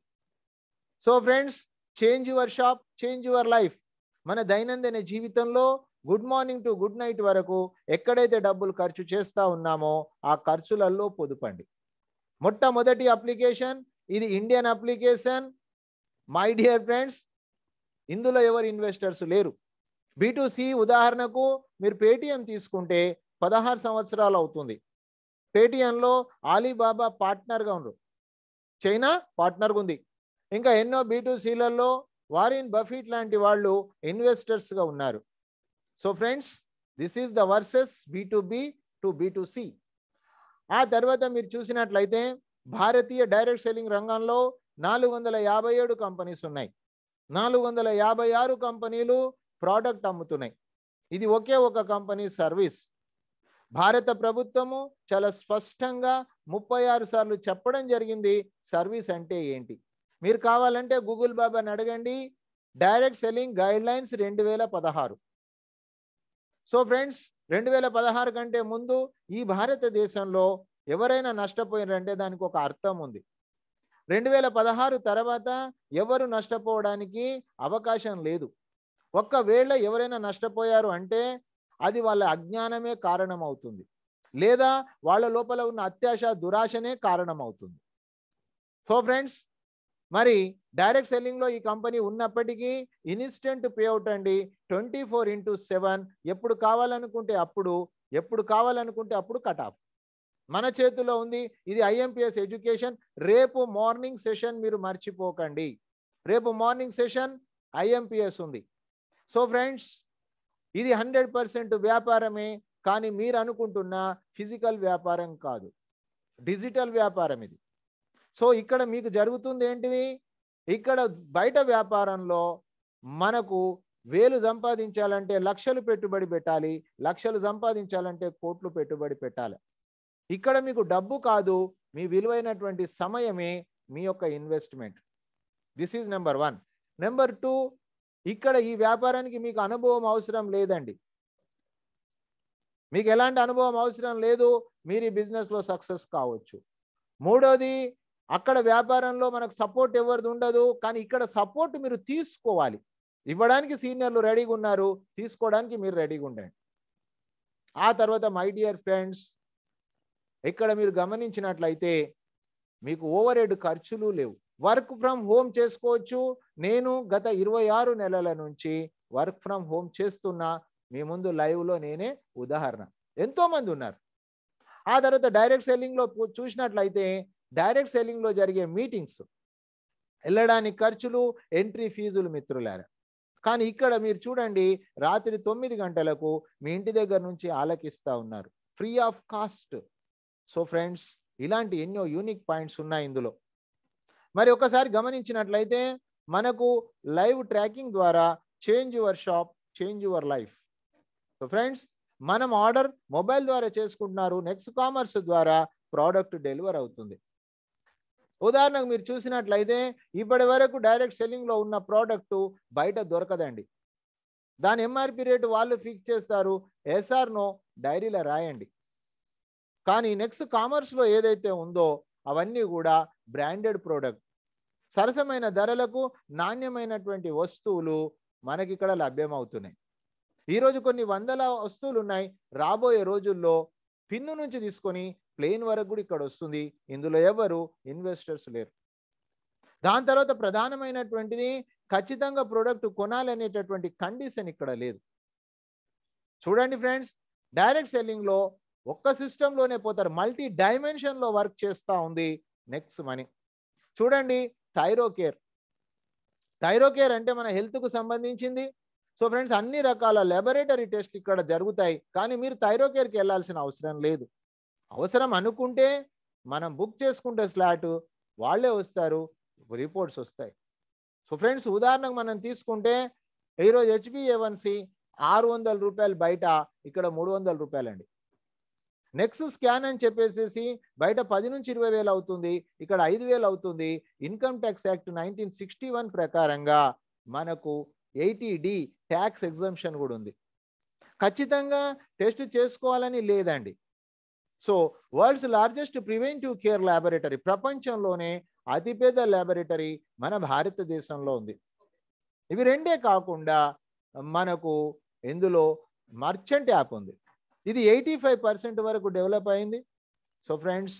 so friends change your shop change your life మన దైనందిన జీవితంలో good morning to good night వరకు ఎక్కడైతే డబ్బులు ఖర్చు చేస్తూ ఉన్నామో ఆ ఖర్చులలో పొదుపండి మొట్టమొదటి అప్లికేషన్ ఇది Indian application my dear friends ఇందులో ఎవరు ఇన్వెస్టర్స్ లేరు సి ఉదాహరణకు మీరు పేటిఎం తీసుకుంటే పదహారు సంవత్సరాలు అవుతుంది పేటిఎంలో ఆలీబాబా పార్ట్నర్గా ఉన్నారు చైనా పార్ట్నర్గా ఉంది ఇంకా ఎన్నో బీటూసీలలో వారిన్ బఫీట్ లాంటి వాళ్ళు ఇన్వెస్టర్స్గా ఉన్నారు so friends this is the versus B to B to B to C ఆ తర్వాత మీరు చూసినట్లయితే భారతీయ డైరెక్ట్ సెల్లింగ్ రంగంలో నాలుగు వందల యాభై ఏడు కంపెనీస్ ఉన్నాయి నాలుగు వందల యాభై ఆరు కంపెనీలు ప్రోడక్ట్ అమ్ముతున్నాయి ఇది ఒకే ఒక కంపెనీ సర్వీస్ భారత ప్రభుత్వము చాలా స్పష్టంగా ముప్పై ఆరు సార్లు చెప్పడం జరిగింది సర్వీస్ అంటే ఏంటి మీరు కావాలంటే గూగుల్ బాబాని అడగండి డైరెక్ట్ సెల్లింగ్ గైడ్ లైన్స్ రెండు వేల పదహారు సో ఫ్రెండ్స్ రెండు వేల పదహారు కంటే ముందు ఈ భారతదేశంలో ఎవరైనా నష్టపోయినారంటే దానికి ఒక అర్థం ఉంది రెండు వేల పదహారు తర్వాత ఎవరు నష్టపోవడానికి అవకాశం లేదు ఒక్కవేళ ఎవరైనా నష్టపోయారు అంటే అది వాళ్ళ అజ్ఞానమే కారణమవుతుంది లేదా వాళ్ళ లోపల ఉన్న అత్యాశ దురాశనే కారణమవుతుంది సో ఫ్రెండ్స్ మరి డైరెక్ట్ సెల్లింగ్లో ఈ కంపెనీ ఉన్నప్పటికీ ఇన్స్టెంట్ పేఅవుట్ అండి ట్వంటీ ఫోర్ ఇంటూ సెవెన్ ఎప్పుడు కావాలనుకుంటే అప్పుడు ఎప్పుడు కావాలనుకుంటే అప్పుడు కట్ ఆఫ్ మన చేతిలో ఉంది ఇది ఐఎంపిఎస్ ఎడ్యుకేషన్ రేపు మార్నింగ్ సెషన్ మీరు మర్చిపోకండి రేపు మార్నింగ్ సెషన్ ఐఎంపిఎస్ ఉంది సో ఫ్రెండ్స్ ఇది హండ్రెడ్ పర్సెంట్ వ్యాపారమే కానీ మీరు అనుకుంటున్న ఫిజికల్ వ్యాపారం కాదు డిజిటల్ వ్యాపారం ఇది సో ఇక్కడ మీకు జరుగుతుంది ఏంటిది ఇక్కడ బయట వ్యాపారంలో మనకు వేలు సంపాదించాలంటే లక్షలు పెట్టుబడి పెట్టాలి లక్షలు సంపాదించాలంటే కోట్లు పెట్టుబడి పెట్టాలి ఇక్కడ మీకు డబ్బు కాదు మీ విలువైనటువంటి సమయమే మీ యొక్క investment this is number one number two ఇక్కడ ఈ వ్యాపారానికి మీకు అనుభవం అవసరం లేదండి మీకు ఎలాంటి అనుభవం అవసరం లేదు మీరు ఈ బిజినెస్లో సక్సెస్ కావచ్చు మూడోది అక్కడ వ్యాపారంలో మనకు సపోర్ట్ ఎవరిది ఉండదు కానీ ఇక్కడ సపోర్ట్ మీరు తీసుకోవాలి ఇవ్వడానికి సీనియర్లు రెడీగా ఉన్నారు తీసుకోవడానికి మీరు రెడీగా ఉండండి ఆ తర్వాత మై డియర్ ఫ్రెండ్స్ ఇక్కడ మీరు గమనించినట్లయితే మీకు ఓవర్ హెడ్ ఖర్చులు లేవు వర్క్ ఫ్రమ్ హోమ్ చేసుకోవచ్చు నేను గత ఇరవై ఆరు నెలల నుంచి వర్క్ ఫ్రమ్ హోమ్ చేస్తున్నా మీ ముందు లైవ్లో నేనే ఉదాహరణ ఎంతో మంది ఉన్నారు ఆ తర్వాత డైరెక్ట్ సెల్లింగ్లో చూసినట్లయితే డైరెక్ట్ సెల్లింగ్లో జరిగే మీటింగ్స్ వెళ్ళడానికి ఖర్చులు ఎంట్రీ ఫీజులు మిత్రులారా కానీ ఇక్కడ మీరు చూడండి రాత్రి తొమ్మిది గంటలకు మీ ఇంటి దగ్గర నుంచి ఆలకిస్తూ ఉన్నారు free of cost so friends ఇలాంటి ఎన్నో యూనిక్ పాయింట్స్ ఉన్నాయి ఇందులో మరి ఒకసారి గమనించినట్లయితే మనకు లైవ్ ట్రాకింగ్ ద్వారా change your shop change your life so friends మనం ఆర్డర్ మొబైల్ ద్వారా చేసుకుంటున్నారు నెక్స్ట్ కామర్స్ ద్వారా ప్రోడక్ట్ డెలివర్ అవుతుంది ఉదాహరణకు మీరు చూసినట్లయితే ఇప్పటి వరకు డైరెక్ట్ సెల్లింగ్లో ఉన్న ప్రోడక్ట్ బయట దొరకదండి దాని ఎంఆర్పి రేటు వాళ్ళు ఫిక్స్ చేస్తారు ఎస్ఆర్ నో డైరీలో రాయండి కానీ నెక్స్ట్ కామర్స్లో ఏదైతే ఉందో అవన్నీ కూడా బ్రాండెడ్ ప్రోడక్ట్ సరసమైన ధరలకు నాణ్యమైనటువంటి వస్తువులు మనకి ఇక్కడ లభ్యమవుతున్నాయి ఈరోజు కొన్ని వందల వస్తువులు ఉన్నాయి రాబోయే రోజుల్లో పిన్ను నుంచి తీసుకొని ప్లేన్ వరకు కూడా ఇక్కడ వస్తుంది ఇందులో ఎవరు ఇన్వెస్టర్స్ లేరు దాని తర్వాత ప్రధానమైనటువంటిది ఖచ్చితంగా ప్రోడక్ట్ కొనాలనేటటువంటి కండిషన్ ఇక్కడ లేదు చూడండి ఫ్రెండ్స్ డైరెక్ట్ సెల్లింగ్లో ఒక్క సిస్టంలోనే పోతారు మల్టీ డైమెన్షన్లో వర్క్ చేస్తూ ఉంది నెక్స్ట్ మనీ చూడండి థైరోకేర్ థైరోకేర్ అంటే మన హెల్త్కు సంబంధించింది సో ఫ్రెండ్స్ అన్ని రకాల లెబొరేటరీ టెస్ట్ ఇక్కడ జరుగుతాయి కానీ మీరు థైరోకేర్కి వెళ్ళాల్సిన అవసరం లేదు అవసరం అనుకుంటే మనం బుక్ చేసుకుంటే స్లాట్ వాళ్ళే వస్తారు రిపోర్ట్స్ వస్తాయి సో ఫ్రెండ్స్ ఉదాహరణకు మనం తీసుకుంటే ఈరోజు హెచ్బిఏవన్సి ఆరు వందల రూపాయలు బయట ఇక్కడ మూడు వందల రూపాయలండి నెక్స్ట్ స్కాన్ అని చెప్పేసేసి బయట పది నుంచి ఇరవై వేలు అవుతుంది ఇక్కడ ఐదు వేలు అవుతుంది income tax act nineteen sixty one ప్రకారంగా మనకు ఎయిటీ డి ట్యాక్స్ ఎగ్జంప్షన్ కూడా ఉంది ఖచ్చితంగా టెస్ట్ చేసుకోవాలని లేదండి so world's largest preventive care laboratory ప్రపంచంలోనే అతిపెద్ద ల్యాబొరేటరీ మన భారతదేశంలో ఉంది ఇవి రెండే కాకుండా మనకు ఇందులో మర్చెంట్ యాప్ ఉంది ఇది ఎయిటీ ఫైవ్ పర్సెంట్ వరకు డెవలప్ అయింది so friends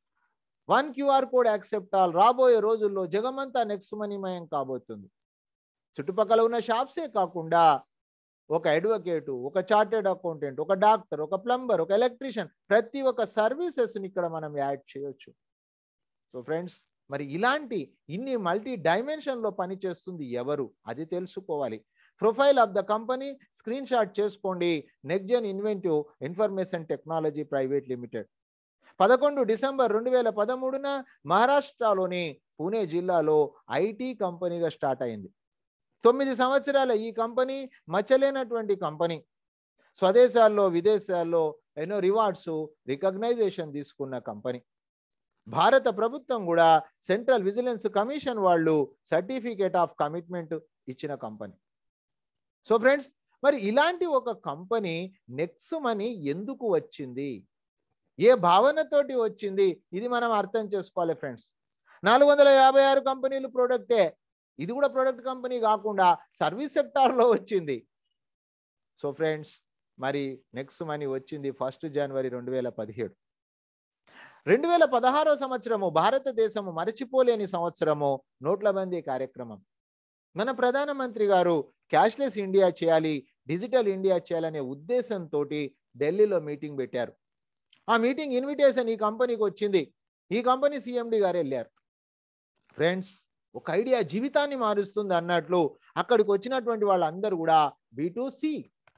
one QR code accept all రాబోయే రోజుల్లో జగమంతా నెక్స్ట్ మనీమయం కాబోతుంది చుట్టుపక్కల ఉన్న షాప్సే కాకుండా ఒక అడ్వకేటు ఒక చార్టెడ్ అకౌంటెంట్ ఒక డాక్టర్ ఒక ప్లంబర్ ఒక ఎలక్ట్రీషియన్ ప్రతి ఒక్క సర్వీసెస్ని ఇక్కడ మనం యాడ్ చేయొచ్చు సో ఫ్రెండ్స్ మరి ఇలాంటి ఇన్ని మల్టీ డైమెన్షన్లో పనిచేస్తుంది ఎవరు అది తెలుసుకోవాలి profile of the company screenshot చేసుకోండి Nexgen inventive information technology private limited పదకొండు డిసెంబర్ రెండు వేల పదమూడున మహారాష్ట్రలోని పూణే జిల్లాలో ఐటీ కంపెనీగా స్టార్ట్ అయింది తొమ్మిది సంవత్సరాల ఈ కంపెనీ మచ్చలేనటువంటి కంపెనీ స్వదేశాల్లో విదేశాల్లో ఎన్నో రివార్డ్స్ రికగ్నైజేషన్ తీసుకున్న కంపెనీ భారత ప్రభుత్వం కూడా సెంట్రల్ విజిలెన్స్ కమిషన్ వాళ్ళు సర్టిఫికేట్ ఆఫ్ కమిట్మెంట్ ఇచ్చిన కంపెనీ సో ఫ్రెండ్స్ మరి ఇలాంటి ఒక కంపెనీ నెక్స్ట్ మనీ ఎందుకు వచ్చింది ఏ భావనతోటి వచ్చింది ఇది మనం అర్థం చేసుకోవాలి ఫ్రెండ్స్ నాలుగు వందల యాభై ఆరు కంపెనీలు ప్రోడక్టే ఇది కూడా ప్రోడక్ట్ కంపెనీ కాకుండా సర్వీస్ సెక్టార్లో వచ్చింది సో ఫ్రెండ్స్ మరి నెక్స్ట్ మనీ వచ్చింది ఫస్ట్ జనవరి రెండు వేల పదిహేడు రెండు వేల పదహారో సంవత్సరము భారతదేశము మరచిపోలేని సంవత్సరము నోట్ల బందీ కార్యక్రమం మన ప్రధానమంత్రి గారు క్యాష్లెస్ ఇండియా చేయాలి డిజిటల్ ఇండియా చేయాలనే ఉద్దేశంతో ఢిల్లీలో మీటింగ్ పెట్టారు ఆ మీటింగ్ ఇన్విటేషన్ ఈ కంపెనీకి వచ్చింది ఈ కంపెనీ సిఎండి గారు వెళ్ళారు ఫ్రెండ్స్ ఒక ఐడియా జీవితాన్ని మారుస్తుంది అన్నట్లు అక్కడికి వచ్చినటువంటి వాళ్ళందరూ కూడా బి సి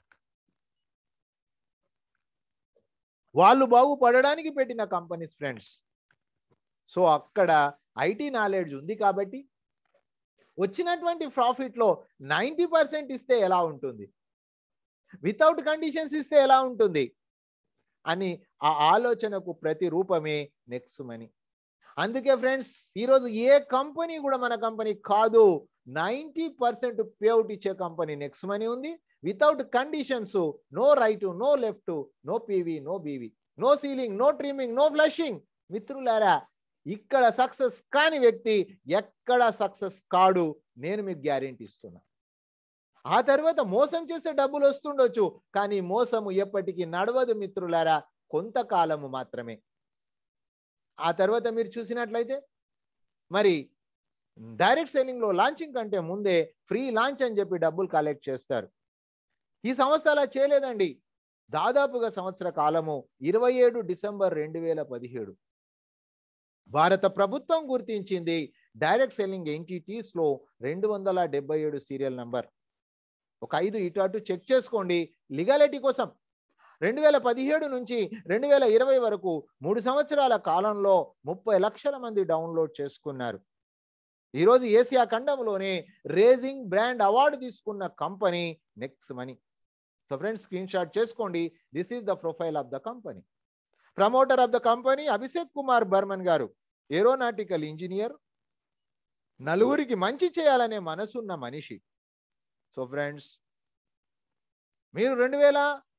వాళ్ళు బాగుపడడానికి పెట్టిన కంపెనీస్ ఫ్రెండ్స్ సో అక్కడ ఐటీ నాలెడ్జ్ ఉంది కాబట్టి వచ్చినటువంటి ప్రాఫిట్లో నైంటీ పర్సెంట్ ఇస్తే ఎలా ఉంటుంది వితౌట్ కండిషన్స్ ఇస్తే ఎలా ఉంటుంది అని ఆ ఆలోచనకు ప్రతి రూపమే నెక్స్ట్ మనీ అందుకే ఫ్రెండ్స్ ఈరోజు ఏ కంపెనీ కూడా మన కంపెనీ కాదు నైంటీ పర్సెంట్ పేఅవుట్ ఇచ్చే కంపెనీ నెక్స్ట్ మనీ ఉంది without conditions no right no left no PV no BV no ceiling no trimming no flushing మిత్రులారా ఇక్కడ సక్సెస్ కాని వ్యక్తి ఎక్కడ సక్సెస్ కాడు నేను మీకు గ్యారెంటీ ఇస్తున్నా ఆ తర్వాత మోసం చేస్తే డబ్బులు వస్తుండొచ్చు కానీ మోసము ఎప్పటికీ నడవదు మిత్రులారా కొంతకాలము మాత్రమే ఆ తర్వాత మీరు చూసినట్లయితే మరి డైరెక్ట్ సెల్లింగ్లో లాంచింగ్ కంటే ముందే ఫ్రీ లాంచ్ అని చెప్పి డబ్బులు కలెక్ట్ చేస్తారు ఈ సంస్థ అలా చేయలేదండి దాదాపుగా సంవత్సర కాలము ఇరవై ఏడు డిసెంబర్ రెండు వేల పదిహేడు భారత ప్రభుత్వం గుర్తించింది డైరెక్ట్ సెల్లింగ్ ఎంటిటీస్లో రెండు వందల డెబ్బై ఏడు సీరియల్ నంబర్ ఒక ఐదు ఇటు అటు చెక్ చేసుకోండి లీగాలిటీ కోసం రెండు వేల పదిహేడు నుంచి రెండు వేల ఇరవై వరకు మూడు సంవత్సరాల కాలంలో ముప్పై లక్షల మంది డౌన్లోడ్ చేసుకున్నారు ఈరోజు ఏసియా ఖండంలోనే రేజింగ్ బ్రాండ్ అవార్డు తీసుకున్న company next money so friends screenshot చేసుకోండి this is the profile of the company promoter of the company Abhishek Kumar Barman గారు ఏరోనాటికల్ ఇంజనీర్ నలుగురికి మంచి చేయాలనే మనసున్న మనిషి సో ఫ్రెండ్స్ మీరు రెండు వేల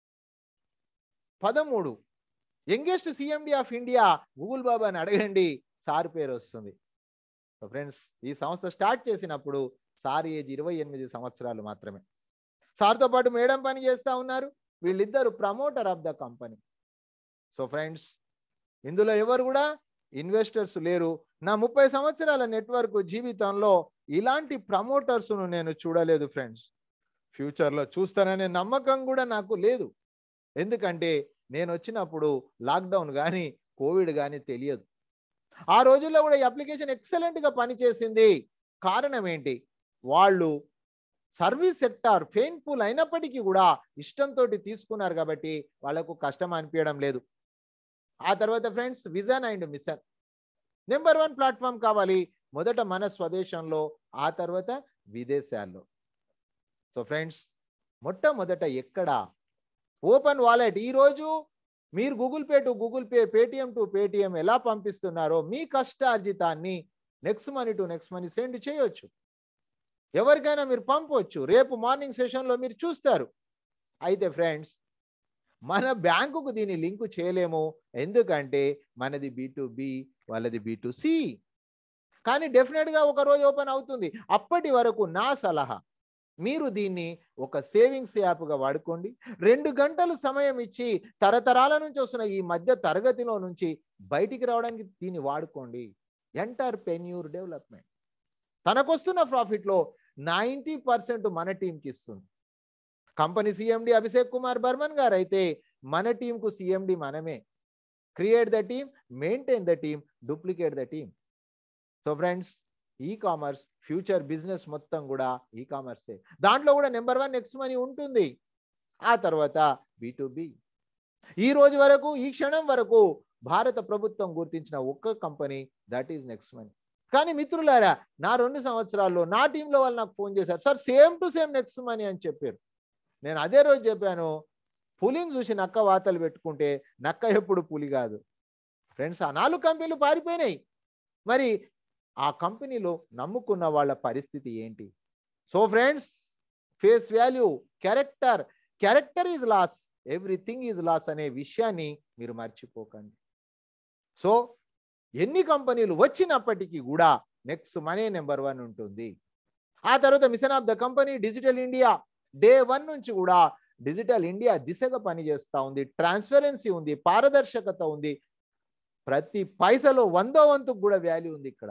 పదమూడు youngest CMD of India Google బాబా అని అడగండి సార్ పేరు వస్తుంది సో ఫ్రెండ్స్ ఈ సంస్థ స్టార్ట్ చేసినప్పుడు సార్ ఏజ్ ఇరవై ఎనిమిది సంవత్సరాలు మాత్రమే సార్తో పాటు మేడం పని చేస్తూ ఉన్నారు వీళ్ళిద్దరు promoter of the company so friends ఇందులో ఎవరు కూడా ఇన్వెస్టర్స్ లేరు నా ముప్పై సంవత్సరాల నెట్వర్క్ జీవితంలో ఇలాంటి ప్రమోటర్స్ను నేను చూడలేదు ఫ్రెండ్స్ ఫ్యూచర్లో చూస్తాననే నమ్మకం కూడా నాకు లేదు ఎందుకంటే నేను వచ్చినప్పుడు లాక్డౌన్ కానీ కోవిడ్ కానీ తెలియదు ఆ రోజుల్లో కూడా ఈ అప్లికేషన్ ఎక్సలెంట్గా పనిచేసింది కారణం ఏంటి వాళ్ళు సర్వీస్ సెక్టార్ పెయిన్ఫుల్ అయినప్పటికీ కూడా ఇష్టంతో తీసుకున్నారు కాబట్టి వాళ్ళకు కష్టం అనిపించడం లేదు ఆ తర్వాత friends vision and mission number one platform కావాలి మొదట మన స్వదేశంలో ఆ తర్వాత విదేశాల్లో సో ఫ్రెండ్స్ మొట్టమొదట ఎక్కడ ఓపెన్ వాలెట్ ఈరోజు మీరు Google Pay to Google Pay Paytm to Paytm ఎలా పంపిస్తున్నారో మీ కష్టార్జితాన్ని next money to next money send చేయొచ్చు ఎవరికైనా మీరు పంపవచ్చు రేపు మార్నింగ్ సెషన్లో మీరు చూస్తారు అయితే ఫ్రెండ్స్ మన బ్యాంకుకు దీన్ని లింకు చేయలేము ఎందుకంటే మనది బి టు బి వాళ్ళది బి టు సి కానీ డెఫినెట్గా ఒక రోజు ఓపెన్ అవుతుంది అప్పటి వరకు నా సలహా మీరు దీన్ని ఒక సేవింగ్స్ యాప్గా వాడుకోండి రెండు గంటలు సమయం ఇచ్చి తరతరాల నుంచి వస్తున్న ఈ మధ్య తరగతిలో నుంచి బయటికి రావడానికి దీన్ని వాడుకోండి ఎంటర్ పెన్యూర్ డెవలప్మెంట్ తనకొస్తున్న ప్రాఫిట్లో నైంటీ పర్సెంట్ మన టీంకి ఇస్తుంది కంపెనీ సిఎండి అభిషేక్ కుమార్ బర్మన్ గారు అయితే మన టీంకు సిఎండి మనమే create the team maintain the team duplicate the team so friends e-commerce future business మొత్తం కూడా ఈ కామర్సే దాంట్లో కూడా నెంబర్ వన్ నెక్స్ట్ మనీ ఉంటుంది ఆ తర్వాత బి బి ఈ రోజు వరకు ఈ క్షణం వరకు భారత ప్రభుత్వం గుర్తించిన ఒక్క company that is next money కానీ మిత్రులారా నా రెండు సంవత్సరాల్లో నా టీంలో వాళ్ళు నాకు ఫోన్ చేశారు sir same to same next money అని చెప్పారు నేను అదే రోజు చెప్పాను పులిని చూసి నక్క వాతలు పెట్టుకుంటే నక్క ఎప్పుడు పులి కాదు ఫ్రెండ్స్ ఆ నాలుగు కంపెనీలు పారిపోయినాయి మరి ఆ కంపెనీలో నమ్ముకున్న వాళ్ళ పరిస్థితి ఏంటి so friends face value character character is lost everything is lost అనే విషయాన్ని మీరు మర్చిపోకండి సో ఎన్ని కంపెనీలు వచ్చినప్పటికీ కూడా నెక్స్ట్ మనీ నెంబర్ వన్ ఉంటుంది ఆ తర్వాత mission of the company digital India day one నుంచి కూడా డిజిటల్ ఇండియా దిశగా పనిచేస్తూ ఉంది ట్రాన్స్పరెన్సీ ఉంది పారదర్శకత ఉంది ప్రతి పైసలో వందో వంతుకు కూడా వాల్యూ ఉంది ఇక్కడ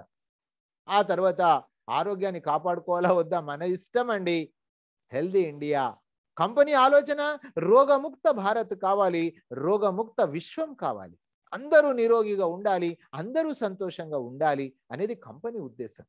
ఆ తర్వాత ఆరోగ్యాన్ని కాపాడుకోవాలా వద్దా మన ఇష్టం అండి హెల్దీ ఇండియా కంపెనీ ఆలోచన రోగముక్త భారత్ కావాలి రోగముక్త విశ్వం కావాలి అందరూ నిరోగిగా ఉండాలి అందరూ సంతోషంగా ఉండాలి అనేది కంపెనీ ఉద్దేశం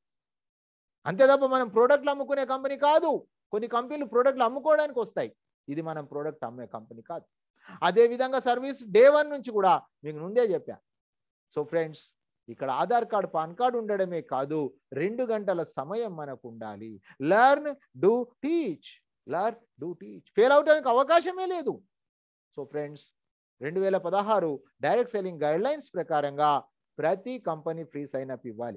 అంతే తప్ప మనం ప్రోడక్ట్లు అమ్ముకునే కంపెనీ కాదు కొన్ని కంపెనీలు ప్రోడక్ట్లు అమ్ముకోవడానికి వస్తాయి ఇది మనం ప్రోడక్ట్ అమ్మే కంపెనీ కాదు అదే విధంగా సర్వీస్ డే వన్ నుంచి కూడా మీకు ముందే చెప్పా సో ఫ్రెండ్స్ ఇక్కడ ఆధార్ కార్డు పాన్ కార్డు ఉండడమే కాదు రెండు గంటల సమయం మనకు ఉండాలి learn do teach learn do teach fail అవడానికి అవకాశమే లేదు సో ఫ్రెండ్స్ రెండు వేల పదహారు డైరెక్ట్ సెల్లింగ్ గైడ్ లైన్స్ ప్రకారంగా ప్రతి కంపెనీ ఫ్రీ సైన్ అప్ ఇవ్వాలి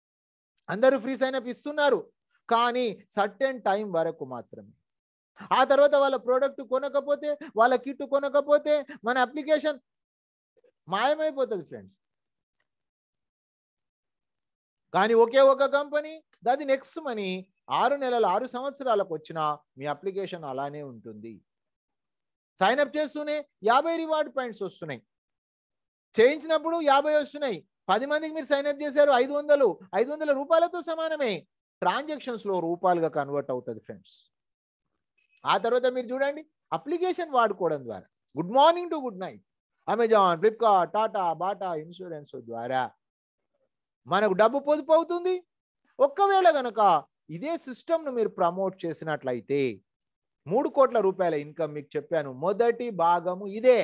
అందరూ ఫ్రీ సైన్ అప్ ఇస్తున్నారు కానీ సర్టెన్ టైం వరకు మాత్రమే ఆ తర్వాత వాళ్ళ ప్రోడక్ట్ కొనకపోతే వాళ్ళ కిట్ కొనకపోతే మన అప్లికేషన్ మాయమైపోతుంది ఫ్రెండ్స్ కానీ ఒకే ఒక కంపెనీ దాది నెక్స్ట్ మనీ ఆరు నెలలు ఆరు సంవత్సరాలకు వచ్చిన మీ అప్లికేషన్ అలానే ఉంటుంది సైన్ అప్ చేస్తూనే యాభై రివార్డ్ పాయింట్స్ వస్తున్నాయి చేయించినప్పుడు యాభై వస్తున్నాయి పది మందికి మీరు సైన్ అప్ చేశారు ఐదు వందలు ఐదు వందల రూపాయలతో సమానమే ట్రాన్సాక్షన్స్ లో రూపాయలుగా కన్వర్ట్ అవుతుంది ఫ్రెండ్స్ ఆ తర్వాత మీరు చూడండి అప్లికేషన్ వాడుకోవడం ద్వారా good morning to good night Amazon Flipkart Tata Bata insurance ద్వారా మనకు డబ్బు పొదుపు అవుతుంది ఒక్కవేళ గనక ఇదే సిస్టమ్ను మీరు ప్రమోట్ చేసినట్లయితే మూడు కోట్ల రూపాయల ఇన్కమ్ మీకు చెప్పాను మొదటి భాగము ఇదే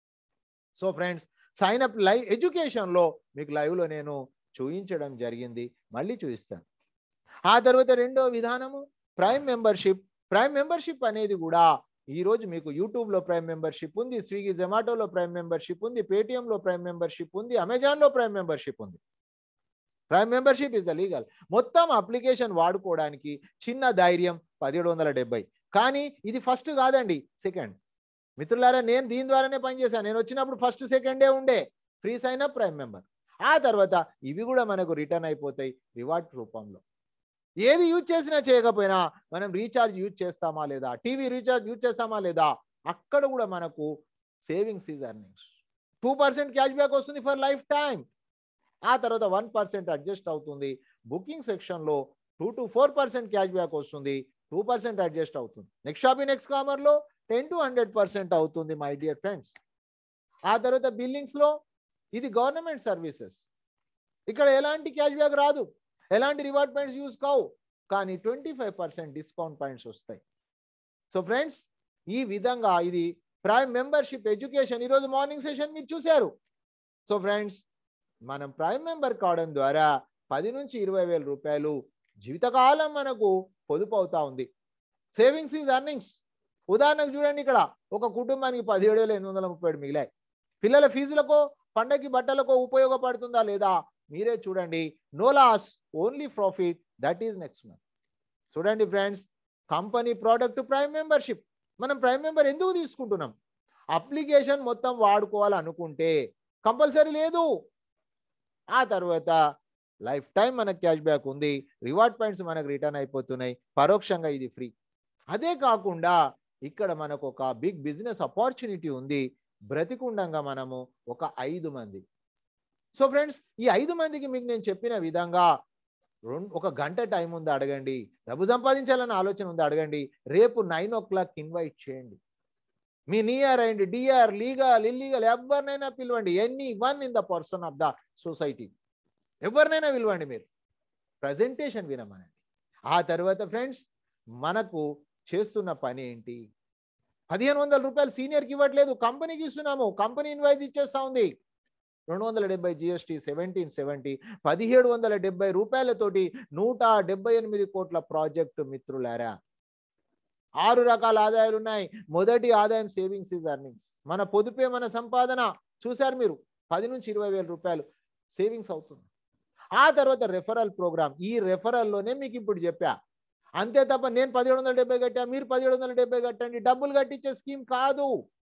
so friends sign up live ఎడ్యుకేషన్లో మీకు లైవ్లో నేను చూపించడం జరిగింది మళ్ళీ చూపిస్తాను ఆ తర్వాత రెండో విధానము ప్రైమ్ మెంబర్షిప్ ప్రైమ్ మెంబర్షిప్ అనేది కూడా ఈ రోజు మీకు యూట్యూబ్లో ప్రైమ్ మెంబర్షిప్ ఉంది స్విగ్గీ జొమాటోలో ప్రైమ్ మెంబర్షిప్ ఉంది పేటిఎంలో ప్రైమ్ మెంబర్షిప్ ఉంది అమెజాన్లో ప్రైమ్ మెంబర్షిప్ ఉంది prime membership is the legal మొత్తం అప్లికేషన్ వాడుకోవడానికి చిన్న ధైర్యం పదిహేడు వందల డెబ్బై కానీ ఇది ఫస్ట్ కాదండి సెకండ్ మిత్రులారా నేను దీని ద్వారానే పనిచేశాను నేను వచ్చినప్పుడు ఫస్ట్ సెకండే ఉండే free sign up prime member ఆ తర్వాత ఇవి కూడా మనకు రిటర్న్ అయిపోతాయి రివార్డ్ రూపంలో ఏది యూజ్ చేసినా చేయకపోయినా మనం రీఛార్జ్ యూజ్ చేస్తామా లేదా టీవీ రీఛార్జ్ యూజ్ చేస్తామా లేదా అక్కడ కూడా మనకు savings is earnings two percent cash back వస్తుంది ఫర్ లైఫ్ టైం ఆ తర్వాత వన్ పర్సెంట్ అడ్జస్ట్ అవుతుంది బుకింగ్ సెక్షన్లో two to four percent cash back వస్తుంది టూ పర్సెంట్ అడ్జస్ట్ అవుతుంది నెక్స్ట్ షాపింగ్ నెక్స్ట్ కామర్లో టెన్ టు హండ్రెడ్ పర్సెంట్ అవుతుంది మై డియర్ ఫ్రెండ్స్ ఆ తర్వాత బిల్లింగ్స్లో ఇది గవర్నమెంట్ సర్వీసెస్ ఇక్కడ ఎలాంటి క్యాష్ బ్యాక్ రాదు ఎలాంటి రివార్డ్ పాయింట్స్ యూస్ కావు కానీ twenty five percent discount points వస్తాయి సో ఫ్రెండ్స్ ఈ విధంగా ఇది ప్రైమ్ మెంబర్షిప్ ఎడ్యుకేషన్ ఈరోజు మార్నింగ్ సెషన్ మీరు చూశారు సో ఫ్రెండ్స్ మనం ప్రైమ్ మెంబర్ కావడం ద్వారా పది నుంచి ఇరవై వేల రూపాయలు జీవితకాలం మనకు పొదుపు అవుతా ఉంది సేవింగ్స్ ఈజ్ అర్నింగ్స్ ఉదాహరణకు చూడండి ఇక్కడ ఒక కుటుంబానికి పదిహేడు వేల ఎనిమిది వందల ముప్పై ఏడు మిగిలాయి పిల్లల ఫీజులకో పండగకి బట్టలకో ఉపయోగపడుతుందా లేదా మీరే చూడండి no loss only profit that is next month చూడండి friends company product prime membership మనం ప్రైమ్ మెంబర్ ఎందుకు తీసుకుంటున్నాం అప్లికేషన్ మొత్తం వాడుకోవాలనుకుంటే కంపల్సరీ లేదు ఆ తర్వాత లైఫ్ టైం మనకు క్యాష్ బ్యాక్ ఉంది రివార్డ్ పాయింట్స్ మనకు రిటర్న్ అయిపోతున్నాయి పరోక్షంగా ఇది ఫ్రీ అదే కాకుండా ఇక్కడ మనకు ఒక బిగ్ బిజినెస్ ఆపర్చునిటీ ఉంది బ్రతికుండంగా మనము ఒక ఐదు మంది సో ఫ్రెండ్స్ ఈ ఐదు మందికి మీకు నేను చెప్పిన విధంగా రెండు ఒక గంట టైం ఉందా అడగండి డబ్బు సంపాదించాలన్న ఆలోచన ఉందా అడగండి రేపు నైన్ ఓ క్లాక్ ఇన్వైట్ చేయండి మీ near and dear legal illegal ఎవరినైనా పిలవండి any one in the person of the society ఎవరినైనా పిలవండి మీరు ప్రజెంటేషన్ వినమనండి ఆ తర్వాత ఫ్రెండ్స్ మనకు చేస్తున్న పని ఏంటి పదిహేను వందల రూపాయలు సీనియర్కి ఇవ్వట్లేదు కంపెనీకి ఇస్తున్నాము కంపెనీ ఇన్వాయిస్ ఇచ్చేస్తా ఉంది రెండు వందల డెబ్బై జిఎస్టీ సెవెంటీన్ సెవెంటీ పదిహేడు వందల డెబ్బై రూపాయలతోటి నూట డెబ్బై ఎనిమిది కోట్ల ప్రాజెక్టు మిత్రులారా ఆరు రకాల ఆదాయాలు ఉన్నాయి మొదటి ఆదాయం సేవింగ్స్ ఈజ్ అర్నింగ్స్ మన పొదుపే మన సంపాదన చూశారు మీరు పది నుంచి ఇరవై వేల రూపాయలు సేవింగ్స్ అవుతుంది ఆ తర్వాత రెఫరల్ ప్రోగ్రామ్ ఈ రెఫరల్లోనే మీకు ఇప్పుడు చెప్పా అంతే తప్ప నేను పదిహేడు వందల డెబ్బై కట్టా మీరు పదిహేడు వందల డెబ్బై కట్టండి డబ్బులు కట్టించే స్కీమ్ కాదు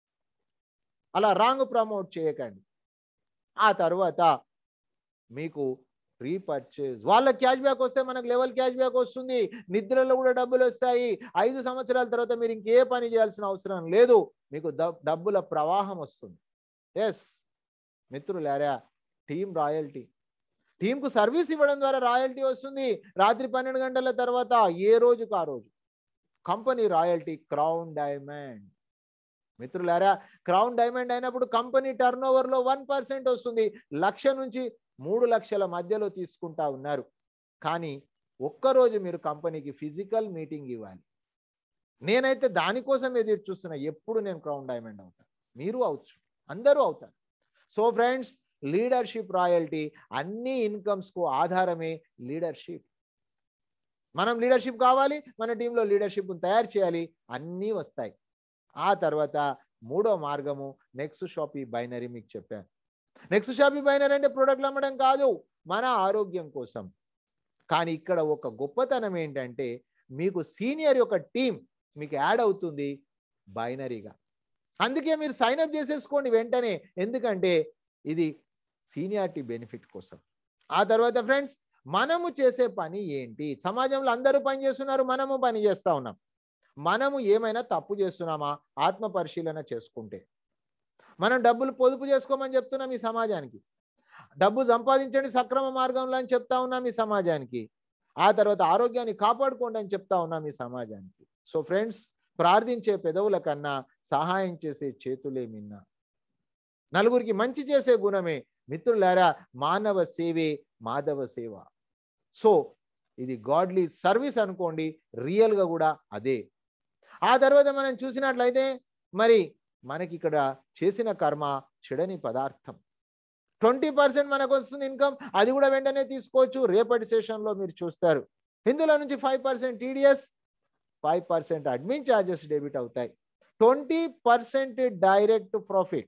అలా రాంగ్ ప్రమోట్ చేయకండి ఆ తర్వాత మీకు రీపర్చేజ్ వాళ్ళ క్యాష్ బ్యాక్ వస్తే మనకు లెవెల్ క్యాష్ బ్యాక్ వస్తుంది నిద్రలో కూడా డబ్బులు వస్తాయి ఐదు సంవత్సరాల తర్వాత మీరు ఇంకే పని చేయాల్సిన అవసరం లేదు మీకు డబ్బుల ప్రవాహం వస్తుంది ఎస్ మిత్రులారా టీం రాయల్టీ టీంకు సర్వీస్ ఇవ్వడం ద్వారా రాయల్టీ వస్తుంది రాత్రి పన్నెండు గంటల తర్వాత ఏ రోజుకు ఆ రోజు కంపెనీ రాయల్టీ క్రౌన్ డైమండ్ మిత్రులారా క్రౌన్ డైమండ్ అయినప్పుడు కంపెనీ టర్న్ ఓవర్లో వన్ పర్సెంట్ వస్తుంది లక్ష నుంచి మూడు లక్షల మధ్యలో తీసుకుంటా ఉన్నారు కానీ ఒక్కరోజు మీరు కంపెనీకి ఫిజికల్ మీటింగ్ ఇవ్వాలి నేనైతే దానికోసం ఎదురు చూస్తున్నా ఎప్పుడు నేను క్రౌన్ డైమండ్ అవుతాను మీరు అవచ్చు అందరూ అవుతారు సో ఫ్రెండ్స్ లీడర్షిప్ రాయల్టీ అన్ని ఇన్కమ్స్కు ఆధారమే లీడర్షిప్ మనం లీడర్షిప్ కావాలి మన టీంలో లీడర్షిప్ తయారు చేయాలి అన్నీ వస్తాయి ఆ తర్వాత మూడో మార్గము నెక్స్ట్ షాపీ బైనరీ మీకు చెప్పాను నెక్స్ట్ షాపీ బైనరీ అంటే ప్రోడక్ట్లు అమ్మడం కాదు మన ఆరోగ్యం కోసం కానీ ఇక్కడ ఒక గొప్పతనం ఏంటంటే మీకు సీనియర్ యొక్క టీం మీకు యాడ్ అవుతుంది బైనరీగా అందుకే మీరు సైన్ అప్ చేసేసుకోండి వెంటనే ఎందుకంటే ఇది సీనియారిటీ బెనిఫిట్ కోసం ఆ తర్వాత ఫ్రెండ్స్ మనము చేసే పని ఏంటి సమాజంలో అందరూ పని చేస్తున్నారు మనము పని చేస్తా ఉన్నాం మనము ఏమైనా తప్పు చేస్తున్నామా ఆత్మ పరిశీలన చేసుకుంటే మనం డబ్బులు పొదుపు చేసుకోమని చెప్తున్నాం ఈ సమాజానికి డబ్బు సంపాదించండి సక్రమ మార్గంలో అని చెప్తా ఉన్నాం ఈ సమాజానికి ఆ తర్వాత ఆరోగ్యాన్ని కాపాడుకోండి అని చెప్తా ఉన్నాం ఈ సమాజానికి సో ఫ్రెండ్స్ ప్రార్థించే పెదవుల కన్నా సహాయం చేసే చేతులే మిన్న నలుగురికి మంచి చేసే గుణమే మిత్రులారా మానవ సేవే మాధవ సేవ సో ఇది గాడ్లీ సర్వీస్ అనుకోండి రియల్గా కూడా అదే ఆ తర్వాత మనం చూసినట్లయితే మరి మనకి ఇక్కడ చేసిన కర్మ చెడని పదార్థం ట్వంటీ పర్సెంట్ మనకు వస్తుంది ఇన్కమ్ అది కూడా వెంటనే తీసుకోవచ్చు రేపటి సెషన్లో మీరు చూస్తారు ఇందులో నుంచి five percent TDS five percent admin charges debit అవుతాయి ట్వంటీ పర్సెంట్ డైరెక్ట్ ప్రాఫిట్